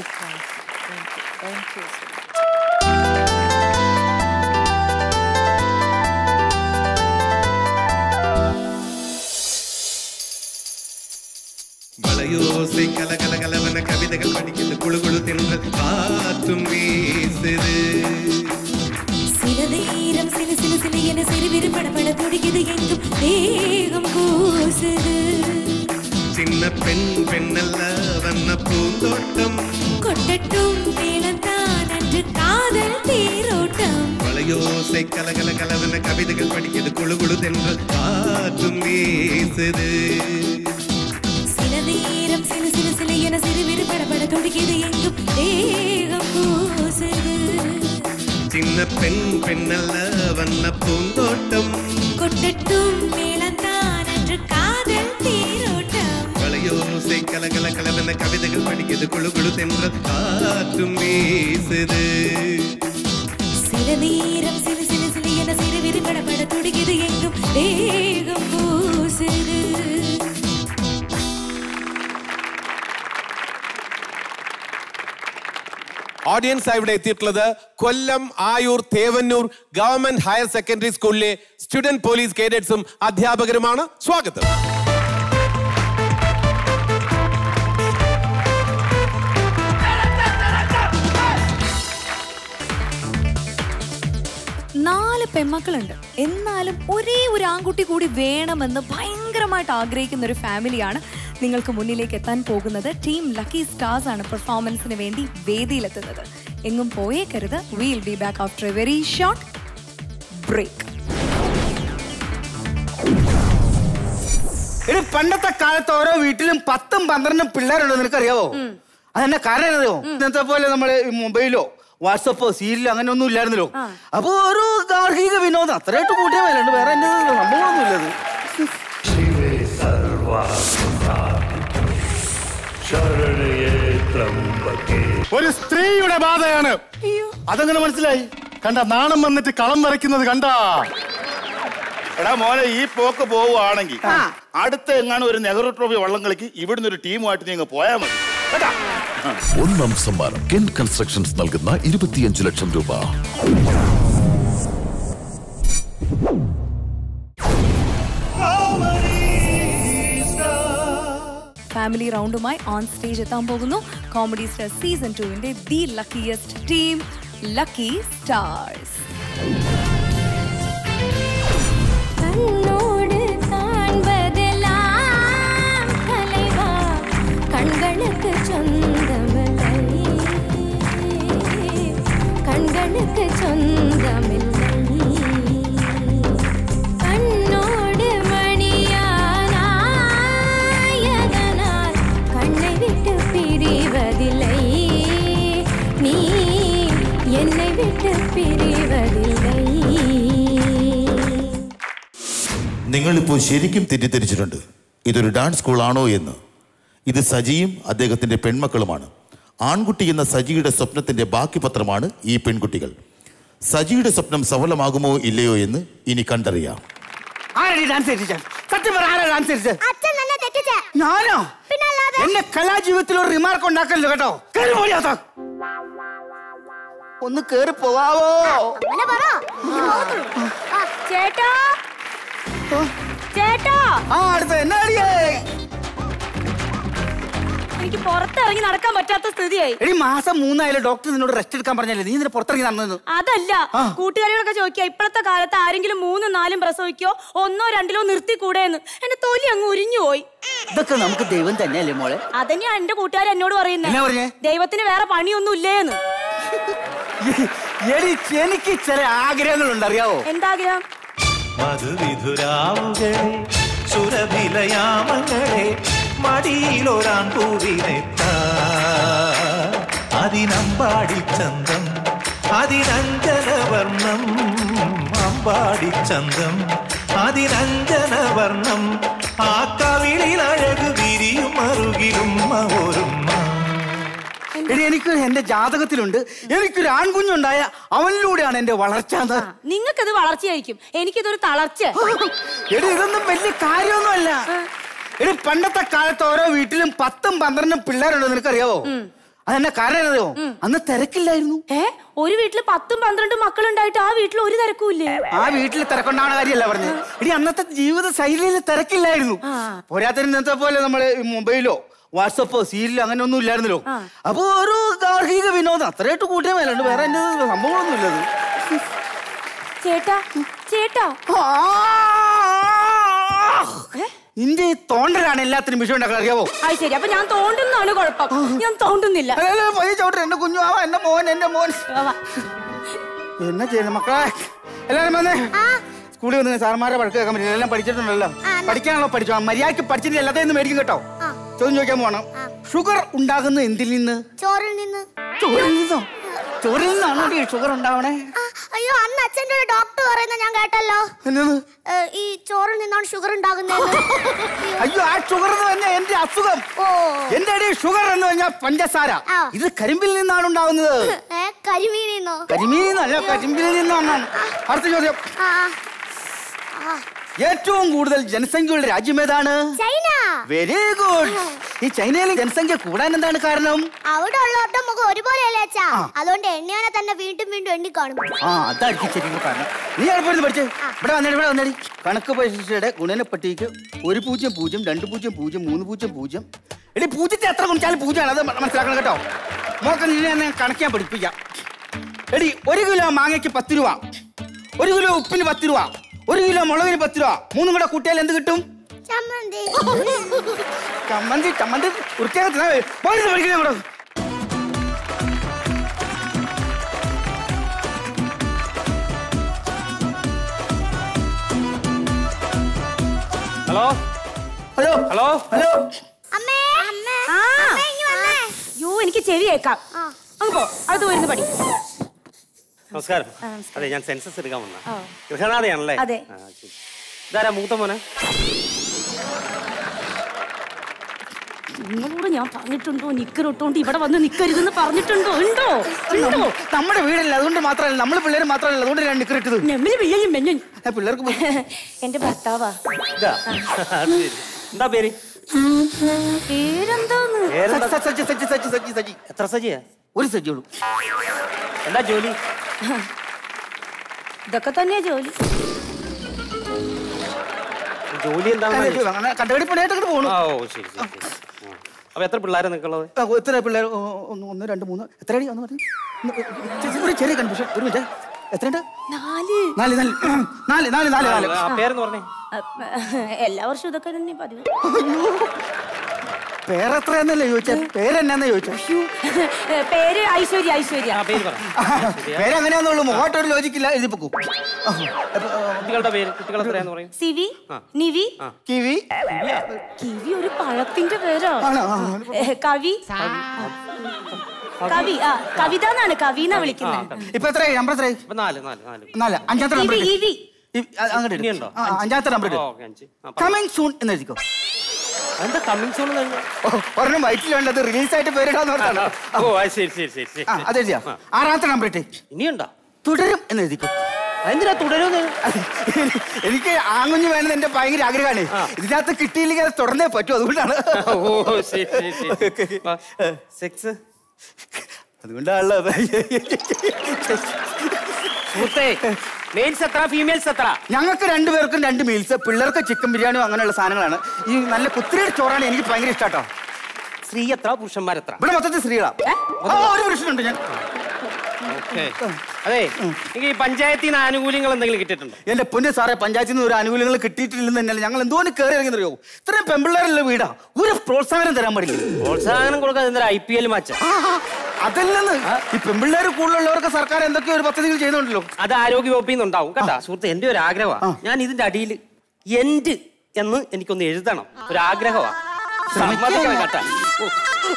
மலையோசை கல கல கலவன கவிதைகள் படிக்குது குழு குழு தென்றல் காற்றும் வீசுது சில நேரம் சில சில சில என சிறுவிரு படபட துடிக்குது எங்கும் தேகம் கூசுது சின்ன பெண் பெண்ணல்ல வண்ண பூந்தோட்டம் கொட்டட்டும் மேளந்தான் அன்று காதல் தேரோட்டம் மலையோசை கல கல கலவன கவிதைகள் படிக்குது குழு குழு தென்றல் காற்றும் வீசுது சில நேரம் சில சில சில என சிறுவிரு படபட துடிக்குது எங்கும் தேகம் கூசுது சின்ன பெண் பெண்ணல்ல வண்ண பூந்தோட்டம் கொட்டட்டும் மேளந்தான் அன்று காதல் தேரோட்டம் மலையோசை கல கல கலவன கவிதைகள் படிக்குது குழு குழு தென்றல் காற்றும் வீசுது சில நேரம் சில சில சில என சிறுவிரு படபட துடிக்குது எங்கும் தேகம் கூசுது ഓഡിയൻസ് ഇവിടെ എത്തിയിട്ടുള്ളത് Kollam Ayoor Thevannoor government higher secondary സ്കൂളിലെ സ്റ്റുഡന്റ് പോലീസ് കേഡറ്റ്സും അധ്യാപകരുമാണ് സ്വാഗതം നാല് പെമ്മക്കളുണ്ട് എന്നാലും ഒരേ ഒരു ആൺകുട്ടി കൂടി വേണമെന്ന് ഭയങ്കരമായിട്ട് ആഗ്രഹിക്കുന്ന ഒരു ഫാമിലിയാണ് നിങ്ങൾക്ക് മുന്നിലേക്ക് എത്താൻ പോകുന്നത് ടീം ലക്കി സ്റ്റാർസ് ആണ് പെർഫോമൻസിന് വേണ്ടി വേദിയിലെത്തുന്നത് എങ്ങും പോയേക്കരുത് will be back after a very short break എടി പണ്ടത്തെ കാലത്ത് ഓരോ വീട്ടിലും പത്തും പന്ത്രണ്ടും പിള്ളേരുണ്ടോ നിനക്കറിയാവോ അതെന്നെ കാരണം അറിയോ ഇന്നത്തെ പോലെ നമ്മള് ഈ മൊബൈലോ വാട്സപ്പോ സീരിയലോ അങ്ങനെ ഒന്നും ഇല്ലായിരുന്നല്ലോ അപ്പൊ ഒരു ഗാർഹിക വിനോദം അത്രയായിട്ട് കൂട്ടിയ മേലുണ്ട് വേറെ എന്റെ സംഭവമൊന്നും ഇല്ലത് ഒരു സ്ത്രീയുടെ ബാധയാണ് അതെങ്ങനെ മനസ്സിലായി കണ്ട നാണം വന്നിട്ട് കളം വരയ്ക്കുന്നത് കണ്ട എടാ മോനെ ഈ പോക്ക് പോവുകയാണെങ്കിൽ അടുത്ത എങ്ങാനും ഒരു നെഹ്റു ട്രോഫി വള്ളം കളിക്ക് ഇവിടുന്ന് ഒരു ടീമുമായിട്ട് നീ അങ്ങ് പോയാൽ മതി കേട്ടാ ഒന്നാം സമ്മാനം കെൻ കൺസ്ട്രക്ഷൻസ് നൽകുന്ന ഇരുപത്തിയഞ്ച് ലക്ഷം രൂപ ഫാമിലി റൗണ്ടുമായി ഓൺ സ്റ്റേജ് എത്താൻ പോകുന്നു കോമഡി സ്റ്റാർ സീസൺ ടുവിന്റെ the luckiest team lucky stars கண்ணோடு காண்பதெல்லாம் தலைவா கண்களுக்கு சொந்தமில்லை கண்களுக்கு சொந்தமில்லை கண்ணோடு மணியானாயதனால் கண்ணை விட்டு பிரிவதில்லை நீ என்னை விட்டு பிரிவதில்லை നിങ്ങളിപ്പോൾ ശരിക്കും തെറ്റിദ്ധരിച്ചിട്ടുണ്ട് ഇതൊരു ഡാൻസ് സ്കൂളാണോ എന്ന് ഇത് സജിയും അദ്ദേഹത്തിന്റെ പെൺമക്കളുമാണ് ആൺകുട്ടി എന്ന സജിയുടെ സ്വപ്നത്തിന്റെ ബാക്കി പത്രമാണ് ഈ പെൺകുട്ടികൾ സജിയുടെ സ്വപ്നം സഫലമാകുമോ ഇല്ലയോ എന്ന് ഇനി കണ്ടറിയാം ആരടി ഡാൻസ് തെറ്റിച്ച സത്യം പറ ആരാ ഡാൻസ് തെറ്റിച്ചത് ഞാനോ എന്റെ കലാജീവിതത്തിൽ ഒരു റിമാർക്ക് ഉണ്ടാക്കല്ലോ കേട്ടോ കേറി പോടിയാത്ത ഒന്ന് കേറി പോവാവോ ചേട്ടാ ചേട്ടാ ആ അടുത്ത എന്നാടിയേ എനിക്ക് പുറത്തിറങ്ങി നടക്കാൻ പറ്റാത്ത സ്ഥിതിയായി എടി മാസം മൂന്നായാലും ഡോക്ടർ നിന്നോട് റെസ്റ്റ് എടുക്കാൻ പറഞ്ഞല്ലേ നീ ഇതിന് പുറത്തിറങ്ങി നടന്നത് അതല്ല കൂട്ടുകാരികളൊക്കെ ചോദിക്കുക ഇപ്പോഴത്തെ കാലത്ത് ആരെങ്കിലും മൂന്നും നാലും പ്രസവിക്കോ ഒന്നോ രണ്ടിലോ നിർത്തിക്കൂടെയെന്ന് എന്റെ തൊലി അങ്ങ് ഉരിഞ്ഞു പോയി ഇതൊക്കെ നമുക്ക് ദൈവം തന്നെയല്ലേ മോളെ അതന്നെയാ എന്റെ കൂട്ടുകാർ എന്നോട് എന്നാ പറഞ്ഞേ? പറയുന്നത് ദൈവത്തിന് വേറെ പണിയൊന്നും ഇല്ലേന്ന് എടി എനിക്ക് ചില ആഗ്രഹങ്ങളുണ്ട് അറിയാവോ എന്താഗ്രഹം മധുവിധുരാവുകളെ സുരഭിലയാമങ്ങളെ മടിയിലൊരാൺ പൂവിനെത്ത അതിനമ്പാടി ചന്തം അതിനഞ്ജനവർണം അമ്പാടി ചന്തം അതിനഞ്ജനവർണം ആ കവിളിൽ അഴക് വിരിയും മറുകിലും ഒരുമ്മ എടി എനിക്ക് എന്റെ ജാതകത്തിലുണ്ട് എനിക്കൊരു ആൺകുഞ്ഞുണ്ടായ അവനിലൂടെയാണ് എന്റെ വളർച്ച എന്ന്. നിങ്ങൾക്കത് വളർച്ചയായിരിക്കും എനിക്കിതൊരു തളർച്ച എടി ഇതൊന്നും വലിയ കാര്യമൊന്നുമല്ല എടി പണ്ടത്തെ കാലത്ത് ഓരോ വീട്ടിലും പത്തും പന്ത്രണ്ടും പിള്ളേരുണ്ടോ നിനക്കറിയാവോ അതെന്നെ കാരണം അറിയോ അന്ന് തിരക്കില്ലായിരുന്നു ഏ ഒരു വീട്ടില് പത്തും പന്ത്രണ്ടും മക്കളുണ്ടായിട്ട് ആ വീട്ടിൽ ഒരു തിരക്കുമില്ലേ ആ വീട്ടിൽ തിരക്കുണ്ടാവുന്ന കാര്യമല്ല പറഞ്ഞത് എടി അന്നത്തെ ജീവിത ശൈലിയിൽ തിരക്കില്ലായിരുന്നു പോരാത്തതിന് ഇന്നത്തെ പോലെ നമ്മള് ഈ മൊബൈലോ വാട്സപ്പോ സീരിയലോ അങ്ങനെ ഒന്നും ഇല്ലായിരുന്നല്ലോ അപ്പൊ ഒരു ഗാർഹിക വിനോദം അത്രയായിട്ട് കൂട്ടിയ മേലുണ്ട് വേറെ എന്റെ സംഭവങ്ങളൊന്നും ഇല്ലത് ചേട്ടാ ചേട്ടാ നിന്റെ ഈ തോണ്ടലാണ് എല്ലാത്തിനും വിഷയം ഉണ്ടാക്കാൻ അറിയാവോ അത് ശരി അപ്പൊ ഞാൻ തോണ്ടുന്നാണ് കുഴപ്പം ഞാൻ തോണ്ടുന്നില്ല അല്ല, അല്ല, പോയി ചവിട്ടെ എന്റെ കുഞ്ഞു ആവാ എന്റെ മോൻ എന്റെ മോൻ എന്നാ ചെയ്യുന്നു മക്കളെ എല്ലാരും വന്നേ സ്കൂളിൽ വന്ന് സാറന്മാരെ വഴക്ക് കേൾക്കാൻ പറ്റില്ല എല്ലാം പഠിച്ചിട്ടുണ്ടല്ലോ പഠിക്കാണല്ലോ പഠിച്ചോ മര്യാദക്ക് പഠിച്ചിട്ട് എല്ലാத்தைയും ഒന്ന് മേടിക്കും കേട്ടോ ചോദ്യം ചോദിക്കാൻ പോകണം ഷുഗർ ഉണ്ടാകുന്നത് എന്തിൽ നിന്ന് ചോറിൽ നിന്ന് ചോറിൽ നിന്നോ ചോറിൽ നിന്നാണോ ഈ ഷുഗർ ഉണ്ടാവണേ അയ്യോ അന്ന് അച്ഛൻ്റെ ഒരു ഡോക്ടർ പറയുന്ന ഞാൻ കേട്ടല്ലോ എന്നത് ഏ, ഈ ചോറിൽ നിന്നാണ് ഷുഗർ ഉണ്ടാകുന്നത് അയ്യോ ആ ഷുഗർ എന്ന് പറഞ്ഞാൽ എന്റെ അസുഖം എന്റെ അടി ഷുഗർ എന്ന് പറഞ്ഞാൽ പഞ്ചസാര ഇത് കരിമ്പിൽ നിന്നാണ് ഉണ്ടാവുന്നത് കരിമീനിന്നോ കരിമീനിൽ നിന്നല്ല കരിമ്പിൽ നിന്നാണ് അടുത്ത ചോദ്യം ആ ഏറ്റവും കൂടുതൽ ജനസംഖ്യയുള്ള രാജ്യം ഏതാണ് ചൈന വെരി ഗുഡ് ഈ ചൈനയിൽ ജനസംഖ്യ കൂടാൻ എന്താണ് കാരണം അവിടെ ഉള്ളവരുടെ മുഖം ഒരുപോലെയല്ലേ അച്ഛാ അതുകൊണ്ട് എണ്ണിയാനെ തന്നെ വീണ്ടും വീണ്ടും എണ്ണി കാണും ആ അതായിരിക്കും ശരിക്കും കാരണം നീ എളുപ്പം പഠിച്ചേ ഇവിടെ വന്നേടി ഇവിടെ വന്നേടി കണക്ക് പരീക്ഷയുടെ ഗുണനപ്പട്ടികക്ക് ഒരു പൂജ്യം പൂജ്യം രണ്ട് പൂജ്യം പൂജ്യം മൂന്ന് പൂജ്യം പൂജ്യം എടി പൂജ്യത്തെ എത്ര ഗുണിച്ചാലും പൂജ്യമാണ് അത് മനസ്സിലാക്കണം കേട്ടോ മോക്ക നീ ഞാൻ കണക്ക് ഞാൻ പഠിപ്പിക്കാം എടി ഒരു കിലോ മാങ്ങയ്ക്ക് പത്ത് രൂപ ഒരു കിലോ ഉപ്പിന് പത്ത് രൂപ ഒരു കിലോ മുളകിന് പത്ത് രൂപ മൂന്നും കൂടെ കൂട്ടിയാൽ എന്ത് കിട്ടും ചമ്മന്തി ചമ്മന്തി ചമ്മന്തി വൃത്തിയാകത്തില്ല പോയിരുന്നു പഠിക്കുന്നേ കൂടെ ഹലോ ഹലോ ഹലോ ഹലോ അമ്മേ അമ്മേ ആ. അമ്മേ, ഇങ്ങ് വന്നേ യോ എനിക്ക് ചെവി കേൾക്കാം അങ്ങ് പോ അടുത്ത് വരുന്ന പടി നമസ്കാരം അതെ ഞാൻ സെൻസസ് എടുക്കാൻ വന്ന ഗൃഹനാഥയാണല്ലേ അതെ. ആ, ശരി. ഇതാരാ മൂത്ത മോനെ നിങ്ങളോട് ഞാൻ പറഞ്ഞിട്ടുണ്ടോ നിക്കറിട്ടോണ്ട് ഇവിടെ വന്ന് നിക്കരുതെന്ന് പറഞ്ഞിട്ടുണ്ടോ ഉണ്ടോ ഉണ്ടോ നമ്മുടെ വീടല്ല അതുകൊണ്ട് മാത്രമല്ല നമ്മൾ പിള്ളേർ മാത്രമല്ല അതുകൊണ്ട് ഞാൻ നിക്കറിട്ടത് ഞമ്മിന് പിള്ളയും മെഞ്ഞൻ പിള്ളേർക്ക് എന്റെ ഭർത്താവാ ഇതാ അത് ശരി. എന്താ പേര് പേരെന്താന്ന് പേരെന്താ? സജ്ജി സജ്ജി സജ്ജി സജ്ജി സജ്ജി എത്ര സജിയാ ഒരു സജ്ജിയുള്ളൂ എന്താ ജോലി ഇതൊക്കെ തന്നെയാ ജോലി ജോലി എന്താണെന്ന് കണ്ടുപിടി പണിയായിട്ട് അങ്ങോട്ട് പോകണു ആ ഓ ശരി ശരി ശരി. ആ. അപ്പൊ എത്ര പിള്ളേരെ നിൽക്കുള്ളത് ആ, എത്ര പിള്ളേർ ഓ, ഒന്ന് ഒന്ന് രണ്ട് മൂന്ന് എത്ര അടി ഒന്ന് പറഞ്ഞു ഒരു ചെറിയ കൺഫ്യൂഷൻ ഒരു മിനിറ്റ് എത്രയുണ്ട് നാല് നാല് നാല് നാല് നാല് നാല് നാല് ആ, പേരെന്ന് പറഞ്ഞേ എല്ലാ വർഷവും ഇതൊക്കെ തന്നെ പതിവ് പേരെത്രയെന്നല്ലേ ചോദിച്ചാ പേരെന്നാന്ന് ചോദിച്ചാ പേര് ഐശ്വര്യ ഐശ്വര്യ പേര് പറ പേര് അങ്ങനെയാന്നുള്ളൂ മുഖമായിട്ട് ഒരു ലോജിക്കില്ല എഴുതി പൊക്കും കുട്ടികളുടെ പേര് കുട്ടികൾ എത്രയാന്ന് പറയും സിവി ആ. നിവി കിവി കിവി ഒരു പഴത്തിന്റെ പേരോ ആണോ? ആ, ഏ, കവി കവി ആ കവിത എന്നാണ് കവി എന്നാ വിളിക്കുന്നത് ഇപ്പൊ എത്രയായി നമ്പർ എത്രയായി ഇപ്പൊ നാല് നാല് നാല് നാല് അഞ്ചാമത്തെ നമ്പർ ഇവി ഇവി അങ്ങോട്ട് ഇനിയുണ്ടോ? ആ, അഞ്ചാമത്തെ നമ്പർ ഓ, ഓക്കേ, അഞ്ച്. ആ, പറ. കമ്മിങ് സൂൺ എന്ന് എഴുതിക്കോ എന്താ കമ്മിങ് സോൺ ഒരെണ്ണം വയറ്റിൽ വേണ്ടത് റിലീസ് ആയിട്ട് പേരിടാന്ന് പറഞ്ഞാണ് ഓ അത് ശരി ശരി ശരി ശരി ആ, അത് എഴുതിയാ ആറാമത്തെ നമ്പർ ഇട്ടേ ഇനിയുണ്ടോ തുടരും എന്ന് എഴുതിക്കോ എന്തിനാ തുടരുമെന്ന് എനിക്ക് ആങ്ങുഞ്ഞ് വേണമെന്ന് എന്റെ ഭയങ്കര ആഗ്രഹമാണ് ഇതിനകത്ത് കിട്ടിയില്ലെങ്കിൽ അത് തുടർന്നേ പറ്റൂ അതുകൊണ്ടാണ് ഓ ശരി ശരി ശരി സെക്സ് അതുകൊണ്ടാണല്ലോ സുഹൃത്തേ മെയിൽസ് എത്ര ഫീമെയിൽസ് എത്ര ഞങ്ങൾക്ക് രണ്ടുപേർക്കും രണ്ട് മീൽസ് പിള്ളേർക്ക് ചിക്കൻ ബിരിയാണിയോ അങ്ങനെയുള്ള സാധനങ്ങളാണ് ഈ നല്ല കുത്തിരിയുടെ ചോറാണ് എനിക്ക് ഭയങ്കര ഇഷ്ടാട്ടോ സ്ത്രീ എത്ര പുരുഷന്മാരെത്ര ഇവിടെ മൊത്തത്തിൽ സ്ത്രീകളാ ആ, ഒരു പുരുഷനുണ്ട് ഞാൻ ഓക്കേ. അതെ എനിക്ക് ഈ പഞ്ചായത്തിൽ നിന്ന് ആനുകൂല്യങ്ങൾ എന്തെങ്കിലും കിട്ടിയിട്ടുണ്ടോ എന്റെ പൊന്നു സാറേ പഞ്ചായത്തിൽ നിന്ന് ഒരു ആനുകൂല്യങ്ങൾ കിട്ടിയിട്ടില്ലെന്ന് തന്നെയല്ല ഞങ്ങൾ എന്തോന്ന് കയറി ഇറങ്ങുന്നറിയോ ഇത്രയും പെമ്പിള്ളേരുള്ള വീടാ ഒരു പ്രോത്സാഹനം തരാൻ പാടില്ല പ്രോത്സാഹനം കൊടുക്കാൻ എന്താ ഐ പി എൽ മാച്ച് അതല്ലെന്ന് ഈ പെമ്പിള്ളേർ കൂടുതലുള്ളവർക്ക് സർക്കാർ എന്തൊക്കെയോ ഒരു പദ്ധതികൾ ചെയ്യുന്നുണ്ടല്ലോ അത് ആരോഗ്യ വകുപ്പിൽ നിന്നുണ്ടാവും കേട്ടാ സുഹൃത്ത് എന്റെ ഒരു ആഗ്രഹമാണ് ഞാൻ ഇതിന്റെ അടിയിൽ എൻഡ് എന്ന് എനിക്കൊന്ന് എഴുതണം ഒരു ആഗ്രഹമാണ് സമ്മതിക്കണം കേട്ടാ ഓ.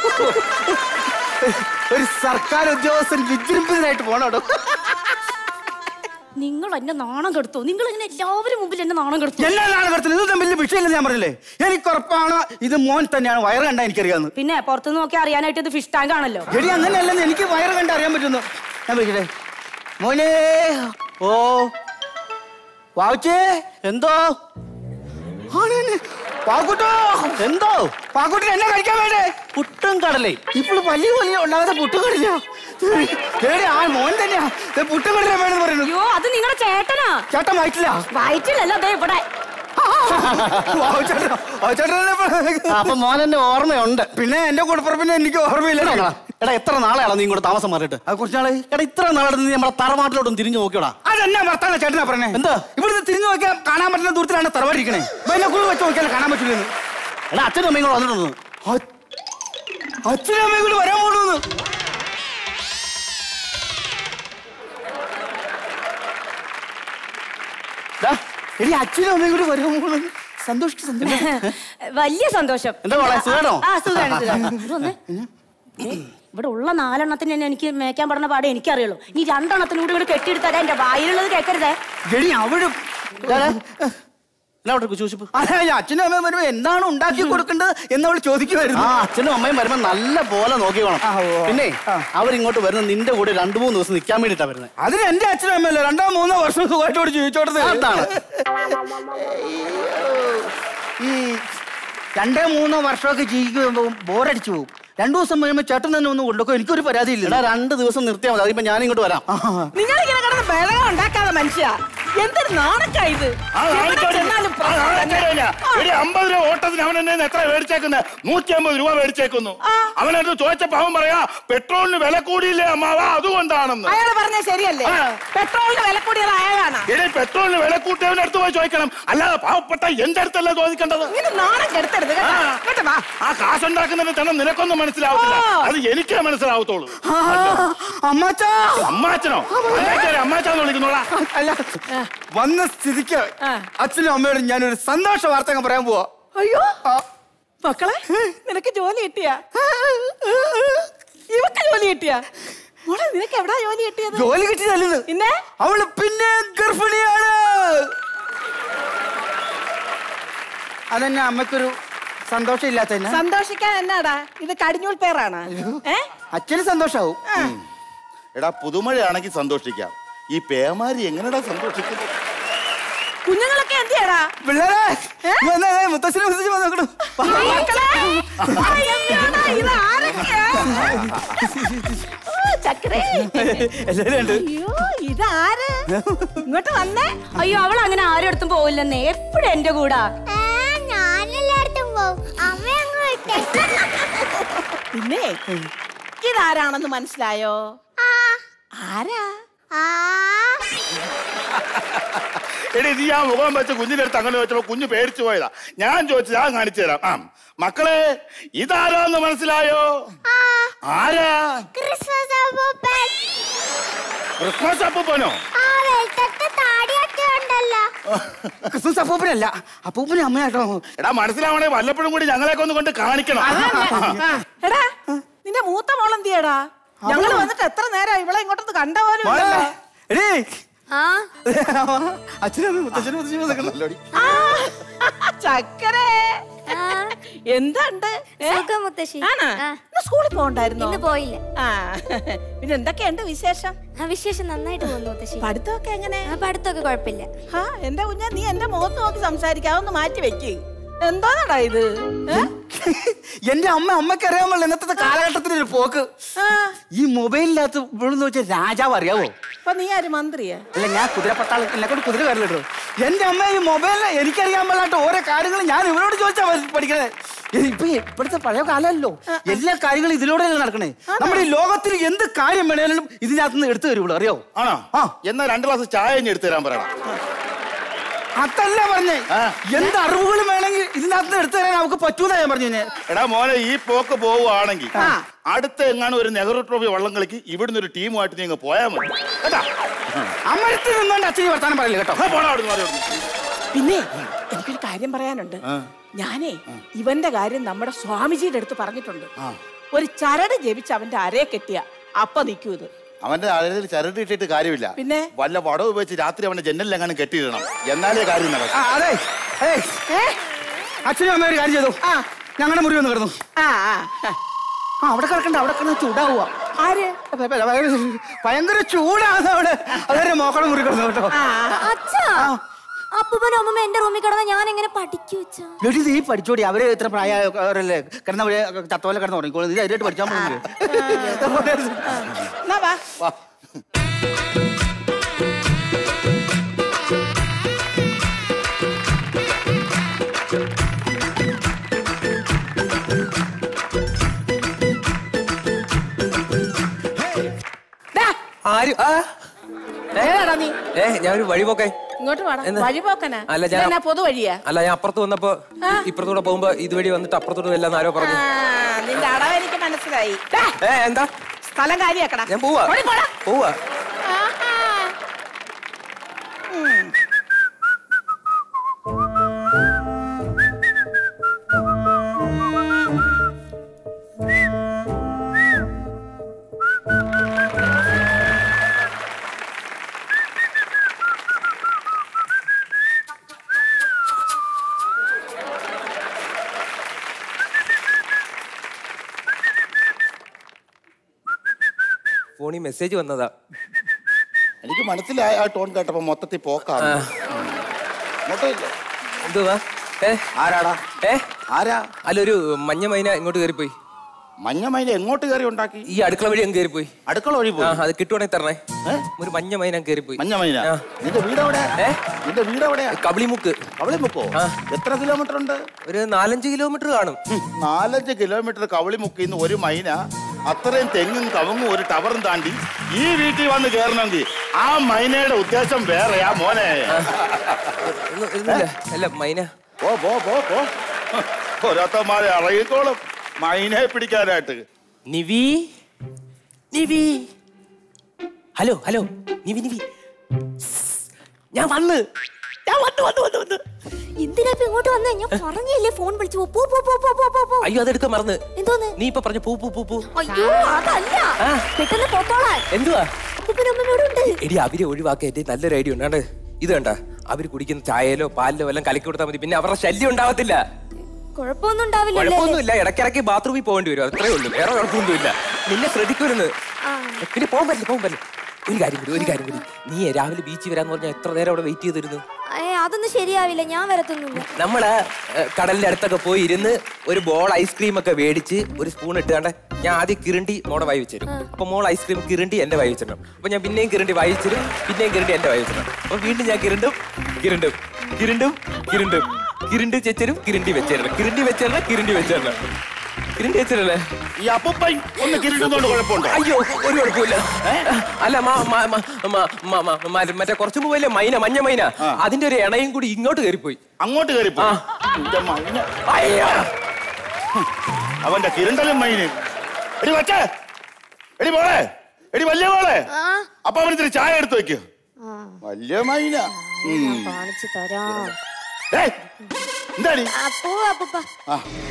ഒരു സർക്കാർ ഉദ്യോഗസ്ഥൻ വിജൃംഭിതനായിട്ട് പോണോടോ നിങ്ങൾ എന്നെ നാണം കെടുത്തു നിങ്ങൾ ഇങ്ങനെ എല്ലാവരും മുമ്പിൽ എന്നെ നാണം കെടുത്തു എല്ലാ നാളുകടത്തിലും ഇത് വലിയ വിഷയമില്ലെന്ന് ഞാൻ പറഞ്ഞില്ലേ എനിക്ക് ഉറപ്പാണ് ഇത് മോൻ തന്നെയാണ് വയറ് കണ്ട എനിക്കറിയാവുന്നത് പിന്നെ പുറത്തുനിന്ന് നോക്കി അറിയാനായിട്ട് ഇത് ഫിഷ് ടാങ്ക് ആണല്ലോ എടി അങ്ങനെയല്ലെന്ന് എനിക്ക് വയറ് കണ്ട് അറിയാൻ പറ്റുന്നു ഞാൻ വിളിക്കട്ടെ മോനെ ഓ വാവുച്ചേ എന്തോ പാക്കുട്ടോ എന്തോ പാക്കുട്ടി എന്നെ കഴിക്കാൻ വേണ്ടേ പുട്ടും കടലേ ഇപ്പോൾ വലിയ വലിയ ഉണ്ടാകാതെ പുട്ടും കടല ഏടി ആ മോൻ തന്നെയാ ദേ പുട്ടും കടല വേണമെന്ന് പറയുന്നു അയ്യോ അത് നിങ്ങളുടെ ചേട്ടനാ ചേട്ടൻ വയറ്റില്ല വയറ്റിലല്ല അതെ ഇവിടെ അപ്പൊ മോനെന്റെ ഓർമ്മയുണ്ട് പിന്നെ എന്റെ കൂടപ്പുറപ്പിന് എനിക്ക് ഓർമ്മയില്ല എടാ എത്ര നാളെയാണ് നീ ഇങ്ങോട്ട് താമസം മാറിയിട്ട് അത് കുറച്ച് നാളെ എടാ ഇത്ര നാളെ നീ നമ്മുടെ തറവാട്ടിലോട്ടും തിരിഞ്ഞു നോക്കിയോടാ അതെന്നാ വർത്താനം ചേട്ടനാ പറഞ്ഞേ എന്താ ഇവിടുന്ന് തിരിഞ്ഞു നോക്കിയാൽ കാണാൻ പറ്റുന്ന ദൂരത്തിലാണ് തറവാടിരിക്കണേ എന്നെ കൂടെ വെച്ച് നോക്കിയാൽ കാണാൻ പറ്റില്ലെന്ന് എടാ അച്ഛനും അമ്മയും കൂടെ വന്നിട്ടുണ്ട് അച്ഛനും അമ്മയും കൂടി വരാൻ പോണെന്ന് എടി അച്ഛനും അമ്മയും കൂടി വരാൻ പോണെന്ന് സന്തോഷിച്ചു സന്തോഷിച്ചു വലിയ സന്തോഷം എന്താ മോളെ, സുഖാണോ? ആ സുഖാണ് സുഖാണ്. ഇവിടെ വന്നേ. ദേ, ഇവിടെ ഉള്ള നാലെണ്ണത്തിന് തന്നെ എനിക്ക് മേക്കാൻ പറഞ്ഞ പാടെ എനിക്കറിയുള്ളൂ നീ രണ്ടെണ്ണത്തിനും കൂടി ഇവിടെ കെട്ടിയെടുത്താലേ എന്റെ വായിലുള്ളത് കേൾക്കരുതേ എടി അവിടെ അതെ അച്ഛനും അമ്മയും വരുമ്പോ എന്താണ് ഉണ്ടാക്കി കൊടുക്കേണ്ടത് എന്ന് അവൾ ചോദിക്കുമായിരുന്നു ആ അച്ഛനും അമ്മയും വരുമ്പോ നല്ല പോലെ നോക്കിക്കോണം പിന്നെ അവരിങ്ങോട്ട് വരുന്ന നിന്റെ കൂടെ രണ്ടു മൂന്ന് ദിവസം നിൽക്കാൻ വേണ്ടിട്ടാ വരുന്നത് അതിന് എന്റെ അച്ഛനും അമ്മയല്ലോ രണ്ടോ മൂന്നോ വർഷം സുഖമായിട്ടോട് ജീവിച്ചോട്ടത് അതാണ്. ഈ രണ്ടോ മൂന്നോ വർഷമൊക്കെ ജീവിക്കുമ്പോ ബോറടിച്ചു പോകും രണ്ടു ദിവസം കഴിയുമ്പോ ചേട്ടൻ തന്നെ ഒന്ന് കൊണ്ടുപോകും എനിക്കൊരു പരാതി ഇല്ല എടാ രണ്ട് ദിവസം നിർത്തിയാൽ മതി അതിപ്പോ ഞാൻ ഇങ്ങോട്ട് വരാം നിങ്ങൾ ഇങ്ങനെ കിടന്ന് ബഹളം ഉണ്ടാക്കാതെ മനുഷ്യ എന്തൊരു നാണക്കാ ഇത് എവിടെ ചെന്നാലും പ്രശ്നം തന്നെ. അമ്പത് രൂപ ഓട്ടത്തിന് അവൻ എന്നെ എത്ര മേടിച്ചേക്കുന്നത് നൂറ്റി അമ്പത് രൂപ മേടിച്ചേക്കുന്നു അവനടുത്ത് ചോദിച്ചപ്പോ അവൻ പറയാ പെട്രോളിന് വില കൂടിയില്ലേ അമ്മാവ അതുകൊണ്ടാണെന്ന് അയാൾ പറഞ്ഞ ശരിയല്ലേ പെട്രോളിന് വില കൂടിയത് അയാളാണ് ഇനി പെട്രോളിന് വില കൂട്ടിയവന്റെ അടുത്ത് പോയി ചോദിക്കണം അല്ലാതെ പാവപ്പെട്ട എന്റെ അടുത്തല്ല ചോദിക്കേണ്ടത് ഇങ്ങനെ നാണം കെടുത്തരുത് കേട്ടോ. ഇങ്ങോട്ട് വാ. ആ കാശുണ്ടാക്കുന്നതിന് തന്നെ നിനക്കൊന്നും മനസ്സിലാവത്തില്ല ഓ. അത് എനിക്കേ മനസ്സിലാവത്തുള്ളൂ അമ്മാച്ചാ അമ്മാച്ചനോ അമ്മാച്ചാരെ അമ്മാച്ചാന്ന് വിളിക്കുന്നോളാ അല്ല വന്ന സ്ഥിതിക്ക് അച്ഛനും അമ്മയോടും ഞാനൊരു സന്തോഷ വാർത്ത അങ്ങ് പറയാൻ പോവാ അയ്യോ മക്കളെ നിനക്ക് ജോലി കിട്ടിയ ഇവക്ക് ജോലി കിട്ടിയ മോളെ നിനക്ക് എവിടാ ജോലി കിട്ടിയത് ജോലി കിട്ടിയതല്ലെന്ന് പിന്നെ അവള് പിന്നെ ഗർഭിണിയാണ് അതെന്നെ അമ്മക്കൊരു സന്തോഷം ഇല്ലാത്ത സന്തോഷിക്കാൻ എന്നാടാ ഇത് കടിഞ്ഞൂൽ പേറാണ് ഏ അച്ഛന് സന്തോഷാവും എടാ പുതുമഴയാണെങ്കിൽ സന്തോഷിക്കാം ഈ പേമാരി എങ്ങനെടാ സന്തോഷിക്കുന്നത് കുഞ്ഞുങ്ങളൊക്കെ എന്തിയാടാ പിള്ളേരെ വന്നേ, വന്നേ, മുത്തശ്ശനെ മുത്തശ്ശി വന്ന് നോക്കണു. മക്കളെ അയ്യോടാ, ഇത് ആരൊക്കെയാ? ഓ, ചക്കരേ. എല്ലാരും ഉണ്ട് അയ്യോ ഇതാര് ഇങ്ങോട്ട് വന്നേ അയ്യോ അവൾ അങ്ങനെ ആരും അടുത്തും പോവില്ലെന്നേ എപ്പോഴും എന്റെ കൂടാ ഞാനെല്ലായിടത്തും പോവും അമ്മ അങ്ങ് വിട്ടേ പിന്നെ ഇതാരാണെന്ന് മനസ്സിലായോ ആരാ എടി നീ ആ മുഖം വെച്ച് കുഞ്ഞിന്റെ അടുത്ത് അങ്ങനെ വെച്ചപ്പോ കുഞ്ഞ് പേടിച്ചു പോയതാ ഞാൻ ചോദിച്ചു ഞാൻ കാണിച്ചു തരാം ആ മക്കളെ ഇതാരാന്ന് മനസ്സിലായോ ആരാ ക്രിസ്മസ് അപ്പൂപ്പൻ ക്രിസ്മസ് അപ്പൂപ്പനോ ആ വെളുത്തിട്ട് താടിയൊക്കെ ഉണ്ടല്ലോ ക്രിസ്മസ് അപ്പൂപ്പനല്ല അപ്പൂപ്പനെ അമ്മയാട്ടോ എടാ മനസ്സിലാവണേ വല്ലപ്പോഴും കൂടി ഞങ്ങളെയൊക്കെ ഒന്ന് കൊണ്ട് കാണിക്കണം എടാ നിന്റെ മൂത്ത മോളെന്തിയടാ ഞങ്ങൾ വന്നിട്ട് എത്ര നേരം ഇവളെ ഇങ്ങോട്ടൊന്ന് കണ്ട പോലും ഇല്ലല്ലോ. എടീ ആ അച്ഛനും മുത്തച്ഛനും മുത്തച്ഛനും നിൽക്കണല്ലോ ആ, ചക്കരേ എന്തുണ്ട് ഏ? സുഖം മുത്തശ്ശി ആണോ? ആ. ഇന്ന് സ്കൂളിൽ പോകണ്ടായിരുന്നോ ഇന്ന് പോയില്ല ആ പിന്നെ എന്തൊക്കെയുണ്ട് വിശേഷം ആ വിശേഷം നന്നായിട്ട് പോകുന്നു മുത്തശ്ശി പഠിത്തമൊക്കെ എങ്ങനെ ആ പഠിത്തമൊക്കെ കുഴപ്പമില്ല ആ എന്റെ കുഞ്ഞ നീ എന്റെ മുഖത്ത് നോക്കി സംസാരിക്കാതൊന്ന് മാറ്റി വെക്ക് എന്താണടാ ഇത് ഏ? എന്റെ അമ്മ അമ്മയ്ക്ക് അറിയാമല്ലോ ഇന്നത്തെ കാലഘട്ടത്തിന്റെ ഒരു പോക്ക് ഈ മൊബൈലിനകത്ത് ഇവിടുന്ന് വെച്ച രാജാവ് അറിയാവോ അപ്പൊ നീ ആര് മന്ത്രിയാ അല്ല ഞാൻ കുതിര പട്ടാളം എന്നെ കൊണ്ട് കുതിര കയറില്ലോ എന്റെ അമ്മ ഈ മൊബൈലിൽ എനിക്കറിയാൻ പാടില്ലാത്ത ഓരോ കാര്യങ്ങൾ ഞാൻ ഇവരോട് ചോദിച്ചാ മതി പഠിക്കണേ ഇത് ഇപ്പൊ ഇപ്പോഴത്തെ പഴയ കാലമല്ലോ എല്ലാ കാര്യങ്ങളും ഇതിലൂടെയല്ലേ നടക്കണേ നമ്മുടെ ഈ ലോകത്തിൽ എന്ത് കാര്യം വേണേലും ഇതിനകത്ത് നിന്ന് എടുത്തു തരുള്ളൂ അറിയോ ആണോ എന്നാ രണ്ട് ഗ്ലാസ് ചായ ഇനി എടുത്തു തരാൻ പറയണം അതല്ല പറഞ്ഞേ എന്ത് അറിവുകൾ വേണമെങ്കിൽ ഇതിനകത്ത് നിന്ന് എടുത്തു തരാൻ നമുക്ക് പറ്റൂന്നാ ഞാൻ പറഞ്ഞു ഞാൻ എടാ മോനെ ഈ പോക്ക് പോവുകയാണെങ്കിൽ അടുത്ത എങ്ങാനും ഒരു നെഹ്റു ട്രോഫി വള്ളം കളിക്ക് ഇവിടുന്ന് ഒരു ടീമുമായിട്ട് നീ അങ്ങ് പോയാൽ മതി കേട്ടാ അമ്മരത്തിൽ നിന്നോണ്ട് അച്ഛൻ വർത്താനം പറയില്ല കേട്ടോ ആ, പോടാ അവിടുന്ന്, മാറി അവിടുന്ന്. പിന്നെ എനിക്കൊരു കാര്യം പറയാനുണ്ട് ഞാനേ ഇവന്റെ കാര്യം നമ്മുടെ സ്വാമിജിയുടെ അടുത്ത് പറഞ്ഞിട്ടുണ്ട് ഒരു ചരട് ജപിച്ച് അവന്റെ അരയെ കെട്ടിയ അപ്പ നിൽക്കൂ ഇത് അവന്റെ അഴയിൽ ചരട് ഇട്ടിട്ട് കാര്യമില്ല പിന്നെ? വല്ല വടവ് വെച്ച് രാത്രി അവന്റെ ജനലിലെങ്ങാനും കെട്ടിയിടണം എന്നാലേ കാര്യം നടക്കും ആ, അതെ ഏയ്, അച്ഛനും അമ്മ ഒരു കാര്യം ചെയ്തു ഞങ്ങളുടെ മുറി ഒന്ന് കിടന്നു ആ ആ ആ അവിടെ കിടക്കണ്ട അവിടെ കിടന്ന് ചൂടാവുക ആര് ഭയങ്കര ചൂടാണ് അവിടെ അതെ മോക്കളുടെ മുറി കിടന്നു കേട്ടോ അച്ഛാ അപ്പൂപ്പനും അമ്മൂമ്മ എന്റെ റൂമിൽ കിടന്ന ഞാൻ എങ്ങനെ പഠിക്കൂ അച്ഛാ എടി നീ പഠിച്ചോടി അവര് ഇത്ര പ്രായമല്ലേ കിടന്ന വഴി ചത്തോലെ കിടന്ന് തുടങ്ങിക്കോളൂ നീ അതിലായിട്ട് പഠിച്ചാൽ പോകുന്നില്ലേ എന്നാ വാ ആര് ആ ഏതാടാ നീ ഏ ഞാൻ ഒരു വഴി പോക്കേ ഇങ്ങോട്ട് വേണം എന്ന്? വഴിപോക്കനാ അല്ല, ഞാൻ- ഇതെന്നാ പൊതു വഴിയാ അല്ല ഞാൻ അപ്പുറത്ത് വന്നപ്പോ ഇപ്പുറത്തൂടെ പോകുമ്പോ ഇതുവഴി വന്നിട്ട് അപ്പുറത്തൂടെ വല്ലാന്ന് ആരോ പറഞ്ഞു ആ, നിന്റെ അടവ് എനിക്ക് മനസ്സിലായി ദാ, ഏ എന്താ സ്ഥലം കാര്യാക്കടാ ഞാൻ പോവാ ഓടി പോടാ. പോവാ ആഹാ. ഉം. ഫോണിൽ മെസ്സേജ് വന്നതാ എനിക്ക് മനസ്സിലായ ആ ടോൺ കേട്ടപ്പോ മൊത്തത്തിൽ പോക്കാണ് ഇങ്ങോട്ടില്ല. എന്തുവാ ഏ ആരാടാ ഏ ആരാ അല്ല ഒരു മഞ്ഞ മൈന ഇങ്ങോട്ട് കയറിപ്പോയി മഞ്ഞ മൈന എങ്ങോട്ട് കയറി ഉണ്ടാക്കി ഈ അടുക്കള വഴി അങ്ങ് കയറിപ്പോയി അടുക്കള വഴി ആ പോയി അത് കിട്ടുവാണെങ്കിൽ തരണേ ഒരു മഞ്ഞ മൈന അങ്ങ് കയറിപ്പോയി മഞ്ഞ മൈന ആ. നിന്റെ വീട് എവിടെ ഏ നിന്റെ വീട് എവിടെയാ കബളിമുക്ക് കവളിമുക്കോ എത്ര കിലോമീറ്റർ ഉണ്ട് ഒരു നാലഞ്ച് കിലോമീറ്റർ കാണും നാലഞ്ച് കിലോമീറ്റർ കവളിമുക്കിന്ന് ഒരു മൈന അത്രയും തെങ്ങും കവുങ്ങും ഒരു ടവറും താണ്ടി ഈ വീട്ടിൽ വന്ന് കയറണമെങ്കിൽ ആ മൈനയുടെ ഉദ്ദേശം വേറെയാ മോനെ ഒന്നും- ഒന്നുമില്ല അല്ല മൈന പോ പോ പോ പോ ഓരോരുത്തന്മാരെ ഇറങ്ങിക്കോളും മൈനയെ പിടിക്കാനായിട്ട് നിവി നിവി ഹലോ ഹലോ നിവി നിവി ഞാൻ വന്ന് ഞാൻ വന്നു വന്നു വന്നു വന്നു എന്തിനാ ഇപ്പൊ ഇങ്ങോട്ട് വന്നേ ഞാൻ പറഞ്ഞില്ലേ ഫോൺ വിളിച്ചു പോ പോ പോ പോ പോ പോ പോ അയ്യോ അതെടുക്കാൻ മറന്ന് എന്തോന്ന് നീ ഇപ്പൊ പറഞ്ഞു പൂ പൂ പൂ പൂ അയ്യോ അതല്ല പെട്ടെന്ന് പോത്തോളാൻ എന്തുവാ അപ്പൂപ്പനും അമ്മൂമ്മ ഇവിടെ ഉണ്ട് എടി അവരെ ഒഴിവാക്കാൻ എന്റെ നല്ലൊരു ഐഡിയ ഉണ്ട് ഇത് കണ്ട അവര് കുടിക്കുന്ന ചായയിലോ പാലിലോ എല്ലാം കലക്കി കൊടുത്താൽ മതി പിന്നെ അവരുടെ ശല്യം ഉണ്ടാവത്തില്ല കുഴപ്പമൊന്നും ഉണ്ടാവില്ലല്ലേ കുഴപ്പമൊന്നുമില്ല ഇടയ്ക്കിടയ്ക്ക് ബാത്റൂമിൽ പോകേണ്ടി വരും അത്രേ ഉള്ളൂ വേറെ കുഴപ്പമൊന്നുമില്ല നിന്നെ ശ്രദ്ധിക്കുമെന്ന് പിന്നെ പോകാൻ പറ്റില്ല പോകാൻ പറ്റില്ല ഒരു കാര്യം കൂടി ഒരു കാര്യം കൂടി നീ രാവിലെ ബീച്ചിൽ വരാന്ന് പറഞ്ഞാൽ എത്ര നേരം അവിടെ വെയിറ്റ് ചെയ്തിരുന്നു ഏ അതൊന്നും ശരിയാവില്ല ഞാൻ വരത്തൊന്നുമില്ല നമ്മള് ഏ, കടലിന്റെ അടുത്തൊക്കെ പോയി ഇരുന്ന് ഒരു ബോൾ ഐസ്ക്രീം ഒക്കെ മേടിച്ച് ഒരു സ്പൂൺ ഇട്ടുകൊണ്ട് ഞാൻ ആദ്യം കിരണ്ടി മോടെ വായി വെച്ചിരും അപ്പൊ മോൾ ഐസ്ക്രീം കിരണ്ടി എന്റെ വായി വെച്ചിരണം അപ്പൊ ഞാൻ പിന്നെയും കിരണ്ടി വായി വെച്ചിരും പിന്നെയും കിരണ്ടി എന്റെ വായി വെച്ചിരണം അപ്പൊ വീണ്ടും ഞാൻ കിരണ്ടും കിരണ്ടും കിരണ്ടും കിരണ്ടും കിരണ്ടി ചെച്ചരും കിരണ്ടി വെച്ചേരണം കിരണ്ടി വെച്ചേരണം കിരണ്ടി വെച്ചേരണം കിരണ്ടി വെച്ചിട്ടല്ലേ ഈ അപ്പൂപ്പൻ ഒന്ന് കിരീട്ടുന്നോണ്ട് കുഴപ്പമുണ്ടോ അയ്യോ ഒരു കുഴപ്പമില്ല അല്ല മാ- മാ- മാ- മാ- മാ- മാ- മാ- മറ്റേ കുറച്ചു മുമ്പല്ലേ മൈന മഞ്ഞ മൈന അതിന്റെ ഒരു ഇണയും കൂടി ഇങ്ങോട്ട് കയറിപ്പോയി അങ്ങോട്ട് കയറിപ്പോയി എന്റെ മൈന. അയ്യോ അവന്റെ കിരണ്ടലും മൈന് എടി വച്ചേ എടി മോളെ എടി വലിയ മോളെ അപ്പൊ അവൻ ഇത്തിരി ചായ എടുത്ത് വെക്ക് വലിയ മൈന ഉം. കാണിച്ചു തരാം ഏയ്, എന്താടി അപ്പൂ അപ്പൂപ്പ ആ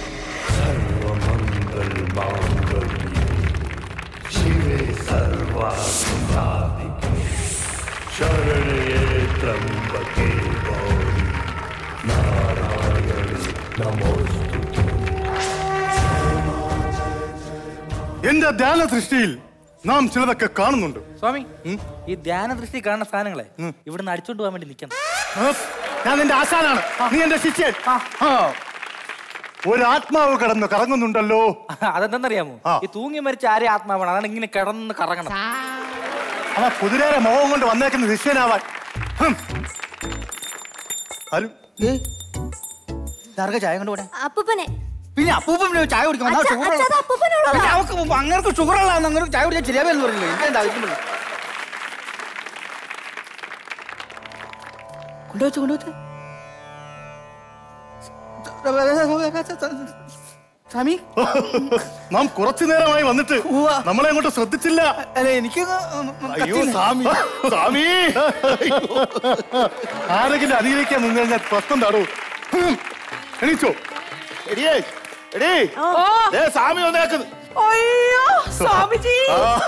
शिवे सर्वासाधिके शरण्ये त्र्यम्बके गौरी नारायणे नमोस्तु എന്റെ ധ്യാന ദൃഷ്ടിയിൽ നാം ചിലതൊക്കെ കാണുന്നുണ്ട് സ്വാമി ഈ ധ്യാന ദൃഷ്ടി കാണുന്ന സാധനങ്ങളെ ഇവിടുന്ന് അടിച്ചോണ്ട് പോകാൻ വേണ്ടി നിൽക്കണം ഞാൻ നിന്റെ ആശാനാണ് നീ എന്റെ ശിഷ്യൻ ആ. ഒരു ആത്മാവ് കിടന്ന് കറങ്ങുന്നുണ്ടല്ലോ അതെന്തെന്നറിയാമോ ഈ തൂങ്ങി മരിച്ച ആരെ ആത്മാവാണ് അതാണ് ഇങ്ങനെ കിടന്ന് കറങ്ങണം അവ കുതിരയുടെ മുഖം കൊണ്ട് വന്നേക്കുന്ന ശിഷ്യനാവാൻ ഹും. ആരും ഇതാർക്കാ ചായ കൊണ്ട് പോണേ അപ്പൂപ്പനെ പിന്നെ അപ്പൂപ്പൻ പിന്നെ ചായ കുടിക്കണം അച്ഛാ, അച്ഛാ, അത് അപ്പൂപ്പനോടുള്ളതാ. പിന്നെ അവർക്ക് അങ്ങനെ ഷുഗർ ഉള്ളതാണ് അങ്ങനെ ചായ കുടിക്കാൻ ശരിയാവെന്ന് പറഞ്ഞില്ലേ എന്താ ആവശ്യം കൊണ്ടുവച്ചു കൊണ്ടുവച്ചു സ്വാമി നാം കുറച്ചു നേരമായി വന്നിട്ട് നമ്മളെ അങ്ങോട്ട് ശ്രദ്ധിച്ചില്ല അല്ല എനിക്ക് അയ്യോ സ്വാമി സ്വാമി ആരെങ്കിലും അനുകരിക്കാൻ നിന്ന് കഴിഞ്ഞാൽ പ്രശ്നം താടൂ ഹും. എണീച്ചോ എടിയേ എടീ ദേ സ്വാമി വന്നേക്കുന്നു അയ്യോ സ്വാമിജി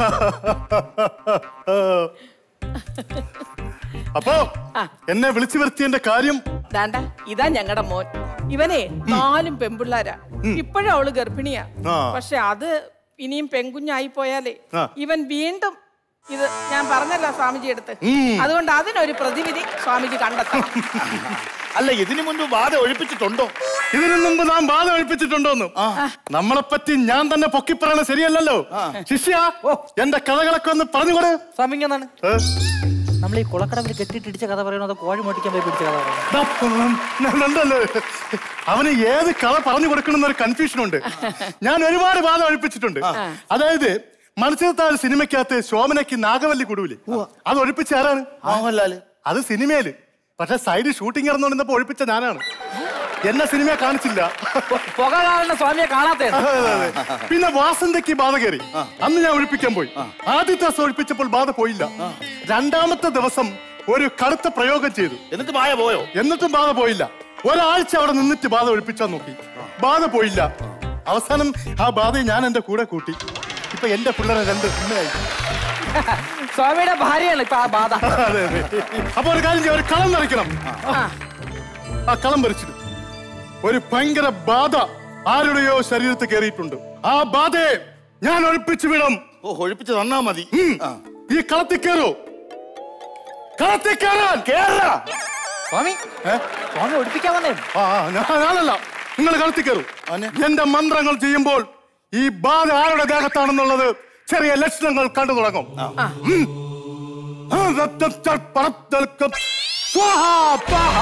അപ്പോ എന്നെ വിളിച്ചു വരുത്തിയതിന്റെ കാര്യം ദാണ്ട ഇതാ ഞങ്ങളുടെ മോൻ ഇവനെ നാലും പെൺപിള്ളാരാ ഇപ്പോഴും അവള് ഗർഭിണിയാ ആ. പക്ഷെ അത് ഇനിയും പെൺകുഞ്ഞായി പോയാലേ ആ. ഇവൻ വീണ്ടും ഇത് ഞാൻ പറഞ്ഞല്ലോ സ്വാമിജി അടുത്ത് ഉം. അതുകൊണ്ട് അതിനൊരു പ്രതിവിധി സ്വാമിജി കണ്ടെത്തണം അല്ല ഇതിനു മുൻപ് ബാധ ഒഴിപ്പിച്ചിട്ടുണ്ടോ ഇതിനു മുമ്പ് നാം ബാധ ഒഴിപ്പിച്ചിട്ടുണ്ടോന്നും നമ്മളെ പറ്റി ഞാൻ തന്നെ പൊക്കിപ്പറയണ ശരിയല്ലല്ലോ ശിഷ്യ എന്റെ കഥകളൊക്കെ ഒന്ന് പറഞ്ഞുകൊടു സ്വാമി എന്നാണ് നമ്മൾ ഈ കുളക്കടവിൽ കെട്ടിട്ട് ഇടിച്ച കഥ പറയണോ അതോ കോഴി മോട്ടിക്കാൻ പോയി പിടിച്ച കഥ പറയണോ ഉണ്ടല്ലോ അവന് ഏത് കഥ പറഞ്ഞു കൊടുക്കണം എന്നൊരു കൺഫ്യൂഷൻ ഉണ്ട് ഞാൻ ഒരുപാട് ബാധ ഒഴിപ്പിച്ചിട്ടുണ്ട് അതായത് മത്സ്യത്താൽ സിനിമയ്ക്കകത്ത് ശോഭനയ്ക്ക് നാഗവല്ലി കൊടുവില്ലേ അത് ഒഴിപ്പിച്ച ആരാണ് മോഹൻലാല് അത് സിനിമയില് പക്ഷെ സൈഡ് ഷൂട്ടിംഗ് ഇറന്നുകൊണ്ടിരുന്നപ്പോ ഒഴിപ്പിച്ച ഞാനാണ് എന്നെ സിനിമയെ കാണിച്ചില്ല പുക കാണുന്ന സ്വാമിയെ കാണാത്ത അതെ, അതെ, അതെ. പിന്നെ വാസന്തയ്ക്ക് ബാധ കയറി അന്ന് ഞാൻ ഒഴിപ്പിക്കാൻ പോയി ആദ്യത്തെ ദിവസം ഒഴിപ്പിച്ചപ്പോൾ ബാധ പോയില്ല രണ്ടാമത്തെ ദിവസം ഒരു കടുത്ത പ്രയോഗം ചെയ്തു എന്നിട്ട് മായ പോയോ എന്നിട്ടും ബാധ പോയില്ല ഒരാഴ്ച അവിടെ നിന്നിട്ട് ബാധ ഒഴിപ്പിച്ചാൻ നോക്കി ബാധ പോയില്ല അവസാനം ആ ബാധയെ ഞാൻ എന്റെ കൂടെ കൂട്ടി ഇപ്പൊ എന്റെ പിള്ളേരെ രണ്ട് ഉമ്മയായി സ്വാമിയുടെ ഭാര്യയാണ് ഇപ്പൊ ആ ബാധ അതെ അതെ അപ്പൊ ഒരു കാര്യം ചെയ്യാം ഒരു കളം നിറയ്ക്കണം ആ കളം വരച്ചിട്ട് ഒരു ഭയങ്കര ബാധ ആരുടെയോ ശരീരത്തിൽ കയറിയിട്ടുണ്ട് ആ ബാധയെ ഞാൻ ഒഴിപ്പിച്ചു വിടും ഓ ഒഴിപ്പിച്ച് തന്നാ മതി ഈ കളത്തിൽ കയറൂ കളത്തിൽ കയറാൻ കേറാ സ്വാമി സ്വാമി ഒഴിപ്പിക്കാൻ വന്നേ ആ ആ, ഞാൻ- ഞാനല്ല നിങ്ങൾ കളത്തിൽ കയറൂ എന്റെ മന്ത്രങ്ങൾ ചെയ്യുമ്പോൾ ഈ ബാധ ആരുടെ ദേഹത്താണെന്നുള്ളത് ചെറിയ ലക്ഷണങ്ങൾ കണ്ടു തുടങ്ങും ഉം. ആ, രക്തത്താൽ പറത്തൽക്കം. സ്വാഹാ, പാഹാ.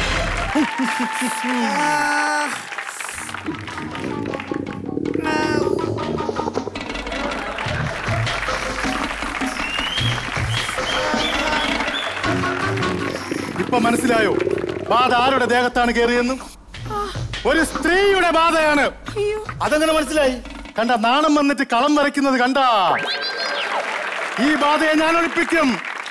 ഇപ്പൊ മനസ്സിലായോ ബാധ ആരുടെ ദേഹത്താണ് കയറിയെന്നും ഒരു സ്ത്രീയുടെ ബാധയാണ് അതെങ്ങനെ മനസ്സിലായി കണ്ട നാണം വന്നിട്ട് കളം വരയ്ക്കുന്നത് കണ്ട ഈ ബാധയെ ഞാൻ ഒളിപ്പിക്കും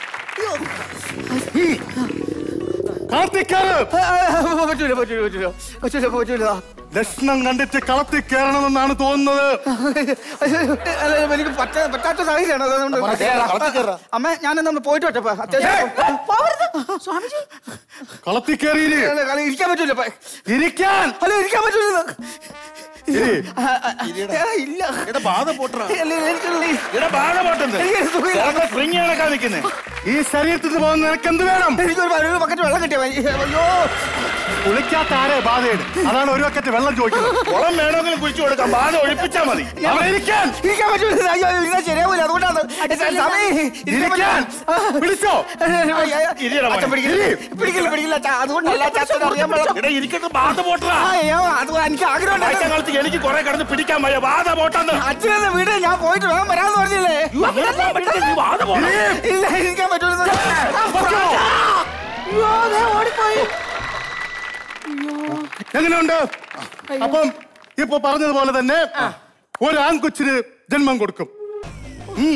ഉം. കാർത്തിക്കാറ് പറ്റൂല പറ്റൂല പറ്റൂല പറ്റൂല പറ്റൂല ലക്ഷണം കണ്ടിട്ട് കളത്തിൽ കയറണമെന്നാണ് തോന്നുന്നത് അല്ല, എനിക്ക് പറ്റാ പറ്റാത്ത സാഹചര്യമാണ് അതുകൊണ്ട് കളത്തിൽ കയറാ. അമ്മ ഞാൻ നമ്മൾ പോയിട്ട് വരട്ടെ അത്യാവശ്യം സ്വാമിജി കളത്തിൽ കയറിയില്ലേ അല്ല, കളി ഇരിക്കാൻ പറ്റൂല ഇപ്പൊ. ഇരിക്കാൻ അല്ല ഇരിക്കാൻ പറ്റൂല ഇരി. ഇല്ല എടാ ബാധ പോട്ടാ അല്ല, എനിക്കുള്ള ഈ- എടാ ബാധ പോട്ടെന്ന് എനിക്ക് സുഖമില്ല. സ്പ്രിങ് കണക്കാ നിക്കുന്നേ ഈ ശരീരത്തിൽ നിന്ന് പോകുന്ന നിനക്ക് എന്ത് വേണം എനിക്കൊരു ഒരു ബക്കറ്റ് വെള്ളം കിട്ടിയ മതി. അയ്യോ കുളിക്കാത്ത ആരെ ബാധയാണ് അതാണ് ഒരു ബക്കറ്റ് വെള്ളം ചോദിക്കുന്നത് കുളം വേണമെങ്കിലും കുഴിച്ചു കൊടുക്കാം ബാധ ഒഴിപ്പിച്ചാ മതി അവിടെ ഇരിക്കാൻ ഇരിക്കാൻ പറ്റൂല അയ്യോ ഇരുന്നാൽ ശരിയാവൂല അതുകൊണ്ടാണ് സമയം ഇരിക്കാൻ. വിളിച്ചോ ഇരിയെടാ മോനെ. അച്ഛൻ പിടിക്കില്ല പിടിക്കില്ല പിടിക്കില്ല അച്ഛാ, അതുകൊണ്ടല്ല അച്ഛാ, അച്ഛൻ അറിയാൻ പാടില്ല. എടാ ഇരിക്കട്ടെ ബാധ പോട്ടാ ആ, അയ്യോ, അത് എനിക്ക് ആഗ്രഹം കാലത്ത് എനിക്ക് കുറെ കിടന്ന് പിടിക്കാൻ വയ്യ ബാധ പോട്ടെന്ന് അച്ഛനെ വീട് ഞാൻ പോയിട്ട് വേഗം വരാന്ന് പറഞ്ഞില്ലേ അങ്ങനെ പോകാൻ പറ്റില്ല, നീ ബാധ പോണം. ഇല്ല ഇരിക്കാൻ പറ്റൂല അയ്യോ ദേ ഓടിപ്പോയി എങ്ങനെയുണ്ട് അപ്പം ഇപ്പൊ പറഞ്ഞതുപോലെ തന്നെ ഒരു ആൺകൊച്ചിന് ജന്മം കൊടുക്കും ഉം.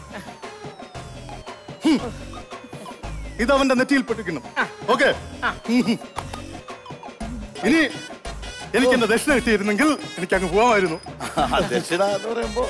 ഉം. ഇത് അവന്റെ നെറ്റിയിൽ പൊട്ടിക്കണം ഓക്കെ ഇനി എനിക്ക് എന്റെ ദക്ഷിണ കിട്ടിയിരുന്നെങ്കിൽ എനിക്ക് അങ്ങ് പോവാമായിരുന്നു ദക്ഷിണ എന്ന് പറയുമ്പോ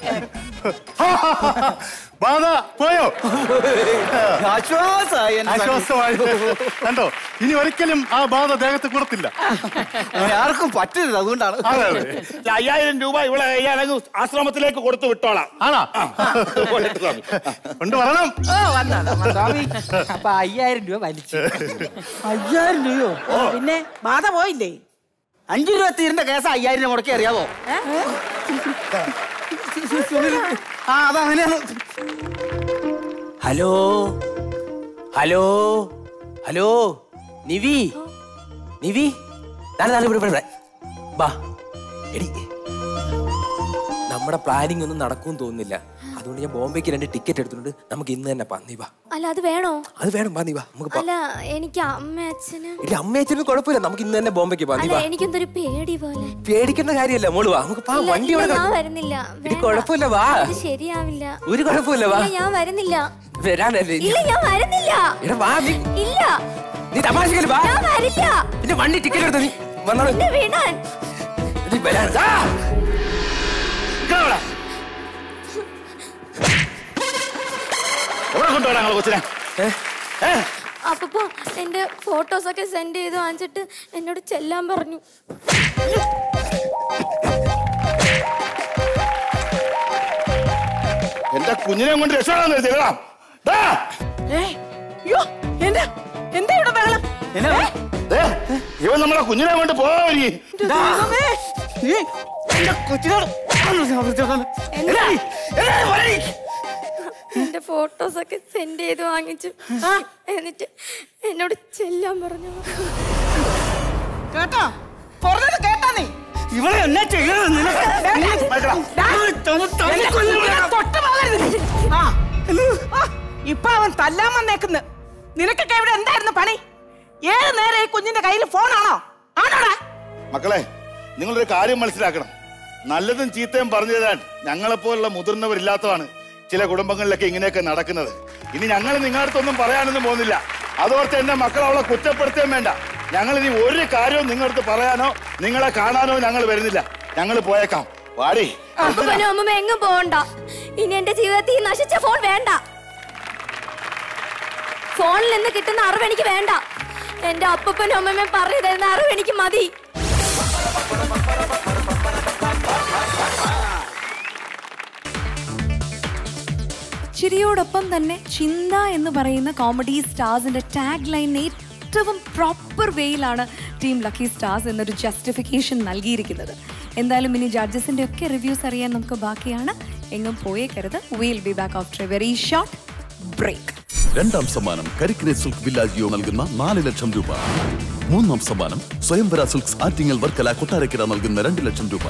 ബാധ പോയോ ആശ്വാസമായി എന്റെ സംഗതി. ആശ്വാസമായി കണ്ടോ ഇനി ഒരിക്കലും ആ ബാധ ദേഹത്ത് കൊടുത്തില്ല ആർക്കും പറ്റരുത് അതുകൊണ്ടാണ് അതെ അതെ ഇല്ല, അയ്യായിരം രൂപ ഇവിടെ അയ്യാണെങ്കിൽ ആശ്രമത്തിലേക്ക് കൊടുത്തു വിട്ടോളാം ആണോ കൊണ്ട് വരണം ഓ വന്നാ സ്വാമി അപ്പൊ അയ്യായിരം രൂപ വലിച്ചു അയ്യായിരം രൂപയോ പിന്നെ ബാധ പോയില്ലേ അഞ്ചു രൂപ തീരിന്റെ കേസ് അയ്യായിരം മുടക്കി അറിയാവോ ആ അതങ്ങനെയാണ് hello hello hello Nivi Nivi നാളെ നാളെ ഇവിടെ ഇവിടെ ബാ എടി നമ്മുടെ പ്ലാനിങ് ഒന്നും നടക്കും തോന്നുന്നില്ല അതുകൊണ്ട് ഞാൻ ബോംബെക്ക് രണ്ട് ടിക്കറ്റ് എടുത്തിട്ടുണ്ട് നമുക്ക് ഇന്ന് തന്നെ പന്നി വാ അല്ല അത് വേണോ അത് വേണം പന്നി വാ നമുക്ക് അല്ല എനിക്ക് അമ്മ അച്ഛന് എടി അമ്മയച്ചനും കുഴപ്പമില്ല നമുക്ക് ഇന്ന് തന്നെ ബോംബെക്ക് പന്നി അല്ല വാ എനിക്കെന്തൊരു പേടി പോലെ പേടിക്കേണ്ട കാര്യമല്ല മോള് വാ നമുക്ക് പാ ഇല്ല, വണ്ടി ഇല്ല, ഇവിടെ ഞാൻ കിടക്കുന്നു. വരുന്നില്ല എടി വേണ്ട. കുഴപ്പമില്ല വാ ഇത് ശരിയാവില്ല ഒരു കുഴപ്പമില്ല വാ ഇല്ല, ഞാൻ വരുന്നില്ല വരാനല്ലേ ഇല്ല ഞാൻ വരുന്നില്ല എടാ വാ നീ ഇല്ല നീ തമാശക്കല് വാ ഞാൻ വരില്ല പിന്നെ വണ്ടി ടിക്കറ്റ് എടുത്ത നീ വന്നോളൂ എന്നെ വീണാൻ നീ വരാൻ ആ! ഇവിടെ എവിടെ കൊണ്ടുപോകണം ഞങ്ങളെ കൊച്ചിനെ അപ്പൊ എന്റെ ഫോട്ടോസ് ഒക്കെ സെൻഡ് ചെയ്ത് വാങ്ങിച്ചിട്ട് എന്നോട് ചെല്ലാൻ പറഞ്ഞു എന്റെ കുഞ്ഞിനെ കൊണ്ട് രക്ഷപ്പെടാൻ നിർത്തിയതാ ഏ അയ്യോ എന്താ എന്താ ഇവിടെ ബഹളം ഇവൻ നമ്മളെ കുഞ്ഞിനെ കൊണ്ട് പോവാ ദൈവമേ. എന്റെ ഫോട്ടോസ് ഒക്കെ സെൻഡ് ചെയ്ത് വാങ്ങിച്ചു എന്നിട്ട് എന്നോട് ചെല്ലാൻ പറഞ്ഞു കേട്ടോ പറഞ്ഞത് കേട്ടാ നീ ഇവളെ എന്നാ ചെയ്യണം തൊട്ട് പോകരുത് ആ ആ, ഇപ്പൊ അവൻ തല്ലാൻ വന്നേക്കുന്ന് നിനക്കൊക്കെ ഇവിടെ എന്തായിരുന്നു പണി ഏത് നേരം ഈ കുഞ്ഞിന്റെ കയ്യിൽ ഫോണാണോ ആണോടാ മക്കളെ നിങ്ങളൊരു കാര്യം മനസ്സിലാക്കണം നല്ലതും ചീത്തയും പറഞ്ഞു തരാൻ ഞങ്ങളെപ്പോലുള്ള മുതിർന്നവരില്ലാത്തതാണ് ചില കുടുംബങ്ങളിലൊക്കെ ഇങ്ങനെയൊക്കെ നടക്കുന്നത് ഇനി ഞങ്ങൾ നിങ്ങളുടെ അടുത്തൊന്നും പറയാനൊന്നും പോകുന്നില്ല അതോർത്ത് എന്റെ മക്കൾ അവളെ കുറ്റപ്പെടുത്തുകയും വേണ്ട ഞങ്ങൾ ഇനി ഒരു കാര്യവും നിങ്ങളുടെ അടുത്ത് പറയാനോ നിങ്ങളെ കാണാനോ ഞങ്ങൾ വരുന്നില്ല ഞങ്ങൾ പോയേക്കാം വാടി അപ്പനും അമ്മ എങ്ങും പോകണ്ട ഇനി എന്റെ ജീവിതത്തിൽ ഈ നശിച്ച ഫോൺ വേണ്ട ഫോണിൽ നിന്ന് കിട്ടുന്ന അറിവ് എനിക്ക് വേണ്ട എന്റെ അപ്പനും അമ്മമ്മയും പറഞ്ഞു തരുന്ന അറിവ് എനിക്ക് മതി ചിരിയോടൊപ്പം തന്നെ ചിന്ത എന്ന് പറയുന്ന കോമഡി സ്റ്റാർസിന്റെ ടാഗ് ലൈൻ ഏറ്റവും പ്രോപ്പർ വേയിലാണ് ടീം ലക്കി സ്റ്റാർസ് എന്നൊരു ജസ്റ്റിഫിക്കേഷൻ നൽകിയിരിക്കുന്നത് എന്തായാലും ഇനി ജഡ്ജസിന്റെ ഒക്കെ റിവ്യൂസ് അറിയാൻ നമുക്ക് ബാക്കിയാണ് എങ്ങും പോയേക്കരുത് will be back after a very short break രണ്ടാം സമ്മാനം കരിക്കിനെ സിൽക്ക് വില്ലാജിയോ നൽകുന്ന നാല് ലക്ഷം രൂപ മൂന്നാം സമ്മാനം സ്വയംവര സിൽക്സ് ആറ്റിങ്ങൽ വർക്കല കൊട്ടാരക്കര നൽകുന്ന രണ്ട് ലക്ഷം രൂപ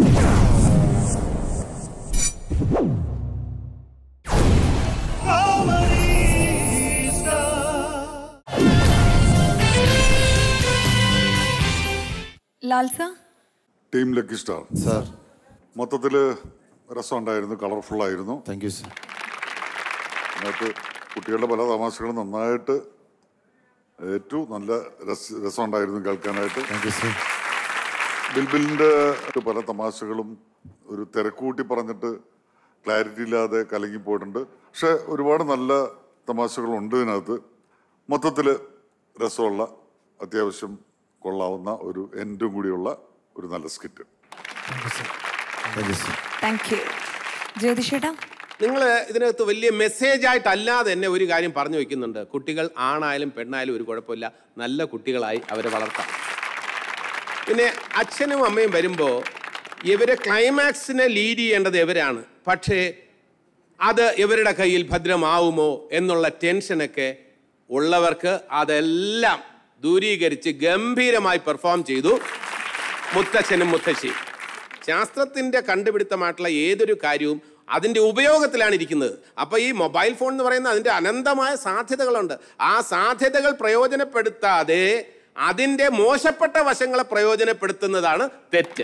ലാൽസ ടീം ലക്കി സ്റ്റാർ സാർ മൊത്തത്തില് രസമുണ്ടായിരുന്നു കളർഫുൾ ആയിരുന്നു താങ്ക് യു സർ അതിനകത്ത് കുട്ടികളുടെ പല തമാശകളും നന്നായിട്ട് ഏറ്റവും നല്ല രസ രസമുണ്ടായിരുന്നു കേൾക്കാനായിട്ട് ബിൽബിലിൻ്റെ പല തമാശകളും ഒരു തിരക്കൂട്ടി പറഞ്ഞിട്ട് ക്ലാരിറ്റി ഇല്ലാതെ കലങ്ങിപ്പോയിട്ടുണ്ട് പക്ഷെ ഒരുപാട് നല്ല തമാശകളുണ്ട് ഇതിനകത്ത് മൊത്തത്തിൽ രസമുള്ള അത്യാവശ്യം കൊള്ളാവുന്ന ഒരു എൻഡും കൂടിയുള്ള ഒരു നല്ല സ്കിറ്റ് താങ്ക് യു ജ്യോതിഷേട്ടാ നിങ്ങൾ ഇതിനകത്ത് വലിയ മെസ്സേജ് ആയിട്ടല്ലാതെ തന്നെ ഒരു കാര്യം പറഞ്ഞു വെക്കുന്നുണ്ട് കുട്ടികൾ ആണായാലും പെണ്ണായാലും ഒരു കുഴപ്പമില്ല നല്ല കുട്ടികളായി അവരെ വളർത്താം പിന്നെ അച്ഛനും അമ്മയും വരുമ്പോൾ ഇവരെ ക്ലൈമാക്സിനെ ലീഡ് ചെയ്യേണ്ടത് ഇവരാണ് പക്ഷേ അത് ഇവരുടെ കയ്യിൽ ഭദ്രമാവുമോ എന്നുള്ള ടെൻഷനൊക്കെ ഉള്ളവർക്ക് അതെല്ലാം ദൂരീകരിച്ച് ഗംഭീരമായി പെർഫോം ചെയ്തു മുത്തച്ഛനും മുത്തശ്ശിയും ശാസ്ത്രത്തിൻ്റെ കണ്ടുപിടുത്തമായിട്ടുള്ള ഏതൊരു കാര്യവും അതിൻ്റെ ഉപയോഗത്തിലാണ് ഇരിക്കുന്നത് അപ്പോൾ ഈ മൊബൈൽ ഫോൺ എന്ന് പറയുന്ന അതിൻ്റെ അനന്തമായ സാധ്യതകളുണ്ട് ആ സാധ്യതകൾ പ്രയോജനപ്പെടുത്താതെ അതിൻ്റെ മോശപ്പെട്ട വശങ്ങളെ പ്രയോജനപ്പെടുത്തുന്നതാണ് തെറ്റ്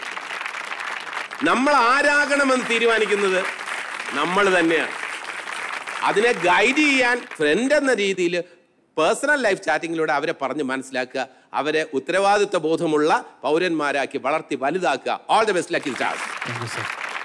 നമ്മൾ ആരാകണമെന്ന് തീരുമാനിക്കുന്നത് നമ്മൾ തന്നെയാണ് അതിനെ ഗൈഡ് ചെയ്യാൻ ഫ്രണ്ട് എന്ന രീതിയിൽ പേഴ്സണൽ ലൈഫ് ചാറ്റിങ്ങിലൂടെ അവരെ പറഞ്ഞ് മനസ്സിലാക്കുക അവരെ ഉത്തരവാദിത്വ ബോധമുള്ള പൗരന്മാരാക്കി വളർത്തി വലുതാക്കുക all the best lucky stars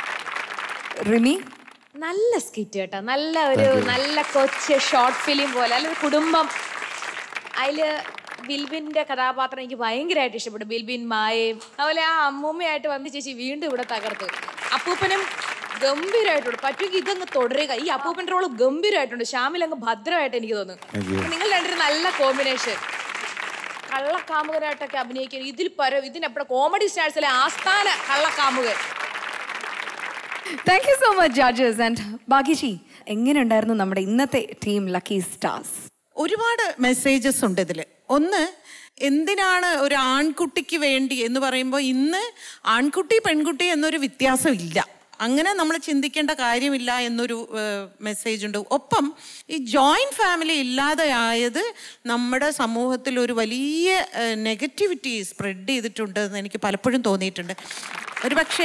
Rimi നല്ല സ്കിറ്റ് കേട്ടോ നല്ല ഒരു Thank you. നല്ല കൊച്ച് ഷോർട്ട് ഫിലിം പോലെ അല്ല ഒരു കുടുംബം അതില് ബിൽബിന്റെ കഥാപാത്രം എനിക്ക് ഭയങ്കരമായിട്ട് ഇഷ്ടപ്പെട്ടു ബിൽബിൻ മായയും അതുപോലെ ആ അമ്മൂമ്മയായിട്ട് വന്ന് ചേച്ചി വീണ്ടും ഇവിടെ തകർത്തു അപ്പൂപ്പനും ഗംഭീരമായിട്ടുണ്ട് പറ്റുമെങ്കിൽ ഇതങ്ങ് തുടരുക ഈ അപ്പൂപ്പന്റെ റോള് ഗംഭീരമായിട്ടുണ്ട് ശ്യാമിൽ അങ്ങ് ഭദ്രമായിട്ട് എനിക്ക് തോന്നുന്നു നിങ്ങൾ രണ്ടുപേരും നല്ല കോമ്പിനേഷൻ കള്ളക്കാമുകനായിട്ടൊക്കെ അഭിനയിക്കുന്നത് ഇതിൽ പരം ഇതിനെപ്പോഴും കോമഡി സ്റ്റാർസിലെ ആസ്ഥാന കള്ളക്കാമുകൻ thank you so much judges and ഭാഗ്യജി എങ്ങനെയുണ്ടായിരുന്നു നമ്മുടെ ഇന്നത്തെ ടീം ലക്കി സ്റ്റാർസ് ഒരുപാട് മെസ്സേജസ് ഉണ്ട് ഇതിൽ ഒന്ന് എന്തിനാണ് ഒരു ആൺകുട്ടിക്ക് വേണ്ടി എന്ന് പറയുമ്പോൾ ഇന്ന് ആൺകുട്ടി പെൺകുട്ടി എന്നൊരു വ്യത്യാസം ഇല്ല അങ്ങനെ നമ്മൾ ചിന്തിക്കേണ്ട കാര്യമില്ല എന്നൊരു മെസ്സേജ് ഉണ്ട് ഒപ്പം ഈ ജോയിൻറ്റ് ഫാമിലി ഇല്ലാതെയായത് നമ്മുടെ സമൂഹത്തിൽ ഒരു വലിയ നെഗറ്റിവിറ്റി സ്പ്രെഡ് ചെയ്തിട്ടുണ്ട് എന്ന് എനിക്ക് പലപ്പോഴും തോന്നിയിട്ടുണ്ട് ഒരു പക്ഷേ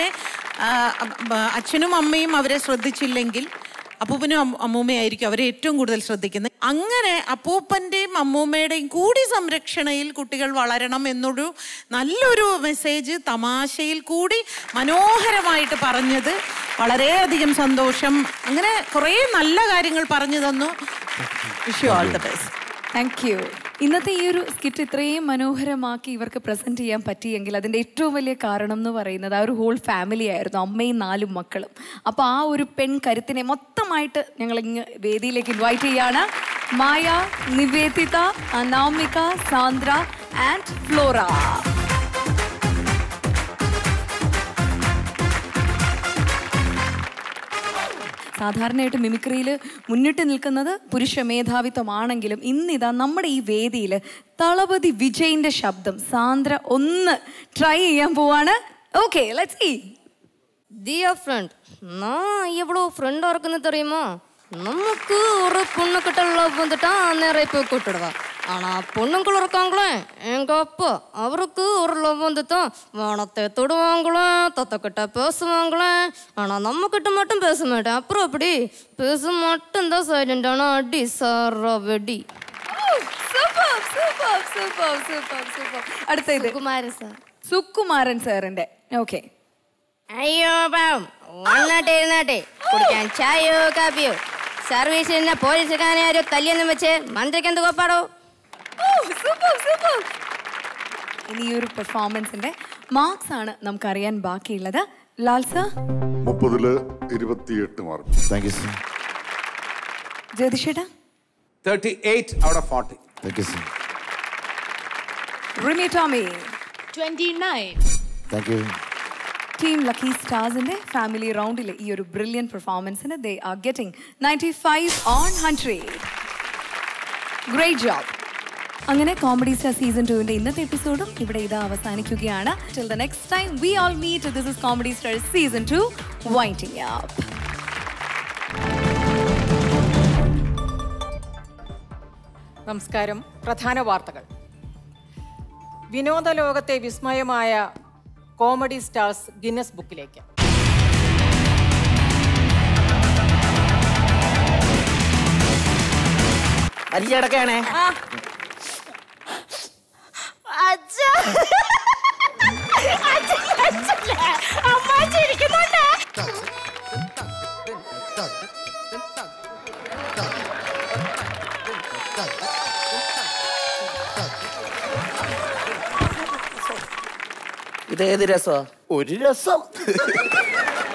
അച്ഛനും അമ്മയും അവരെ ശ്രദ്ധിച്ചില്ലെങ്കിൽ അപ്പൂപ്പനും അമ്മ- അമ്മൂമ്മയായിരിക്കും അവരെ ഏറ്റവും കൂടുതൽ ശ്രദ്ധിക്കുന്നത് അങ്ങനെ അപ്പൂപ്പൻ്റെയും അമ്മൂമ്മയുടെയും കൂടി സംരക്ഷണയിൽ കുട്ടികൾ വളരണം എന്നൊരു നല്ലൊരു മെസ്സേജ് തമാശയിൽ കൂടി മനോഹരമായിട്ട് പറഞ്ഞത് വളരെയധികം സന്തോഷം അങ്ങനെ കുറേ നല്ല കാര്യങ്ങൾ പറഞ്ഞു തന്നു wish you all the best thank you ഇന്നത്തെ ഈ ഒരു സ്കിറ്റ് ഇത്രയും മനോഹരമാക്കി ഇവർക്ക് പ്രസന്റ് ചെയ്യാൻ പറ്റിയെങ്കിൽ അതിൻ്റെ ഏറ്റവും വലിയ കാരണം എന്ന് പറയുന്നത് ആ ഒരു ഹോൾ ഫാമിലി ആയിരുന്നു അമ്മയും നാലും മക്കളും അപ്പോൾ ആ ഒരു പെൺ കരുത്തിനെ മൊത്തമായിട്ട് ഞങ്ങൾ ഇങ്ങ് വേദിയിലേക്ക് ഇൻവൈറ്റ് ചെയ്യാണ് മായ നിവേദിത അനാമിക സാന്ദ്ര ആൻഡ് ഫ്ലോറ സാധാരണയായിട്ട് മിമിക്രിയിൽ മുന്നിട്ട് നിൽക്കുന്നത് പുരുഷ മേധാവിത്വമാണെങ്കിലും ഇന്നിതാ നമ്മുടെ ഈ വേദിയിൽ തളപതി വിജയിന്റെ ശബ്ദം സാന്ദ്ര ഒന്ന് ട്രൈ ചെയ്യാൻ പോവാണ് okay let's see dear friend நான் எவ்வளோ ஃப்ரெண்டாக இருக்குன்னு தெரியுமா நமக்கு ஒரு பொண்ணுக்கிட்ட லவ் வந்துட்டா நிறைய போய் கூட்டுடுவா ஆனால் பொண்ணுங்களும் இருக்காங்களே எங்கள் அப்பா அவருக்கு ஒரு லவ் வந்துட்டா வானத்தை தொடுவாங்களே தத்தக்கிட்ட பேசுவாங்களே ஆனால் நம்மக்கிட்ட மட்டும் பேச மாட்டேன் அப்புறம் அப்படி பேச மட்டும்தான் சைலண்டான அடி சாரா வெடி super super super super super അടുത്ത ഇത് സുകുമാരൻ സാർ സുകുമാരൻ സാറിന്റെ ഓക്കെ അയ്യോ പാവം വന്നാട്ടെ ഇരുന്നാട്ടെ കുടിക്കാൻ ചായയോ കാപ്പിയോ സർവീസിന് പോലീസുകാരെ ആരോ തല്ലിയെന്നും വെച്ച് മന്ത്രിക്ക് എന്ത് കോപ്പാടോ സൂപ്പർ സൂപ്പർ ഇനി ഈ ഒരു പെർഫോമൻസിന്റെ മാർക്സ് ആണ് നമുക്ക് അറിയാൻ ബാക്കിയുള്ളത് ലാൽ സർ മുപ്പതില് ഇരുപത്തിയെട്ട് മാർക്ക് താങ്ക് യു സർ ജ്യോതിഷേട്ടാ thirty eight out of forty thank you sir Rimi Tomy twenty nine thank you team lucky സ്റ്റാർസിന്റെ ഫാമിലി റൗണ്ടിലെ ഈ ഒരു ബ്രില്യൻ പെർഫോമൻസിന് they are getting ninety five on hundred great job അങ്ങനെ കോമഡി സ്റ്റാർ സീസൺ ടുവിന്റെ ഇന്നത്തെ എപ്പിസോഡും ഇവിടെ ഇതാ അവസാനിക്കുകയാണ് till the next time we all meet this is comedy star season two winding up നമസ്കാരം പ്രധാന വാർത്തകൾ വിനോദ ലോകത്തെ വിസ്മയമായ കോമഡി സ്റ്റാർസ് ഗിന്നസ് ബുക്കിലേക്ക് അരിച്ചടക്കാണേ അച്ഛാ അമ്മ ചിരിക്കുന്നുണ്ട് ഇതേത് രസമാ ഒരു രസം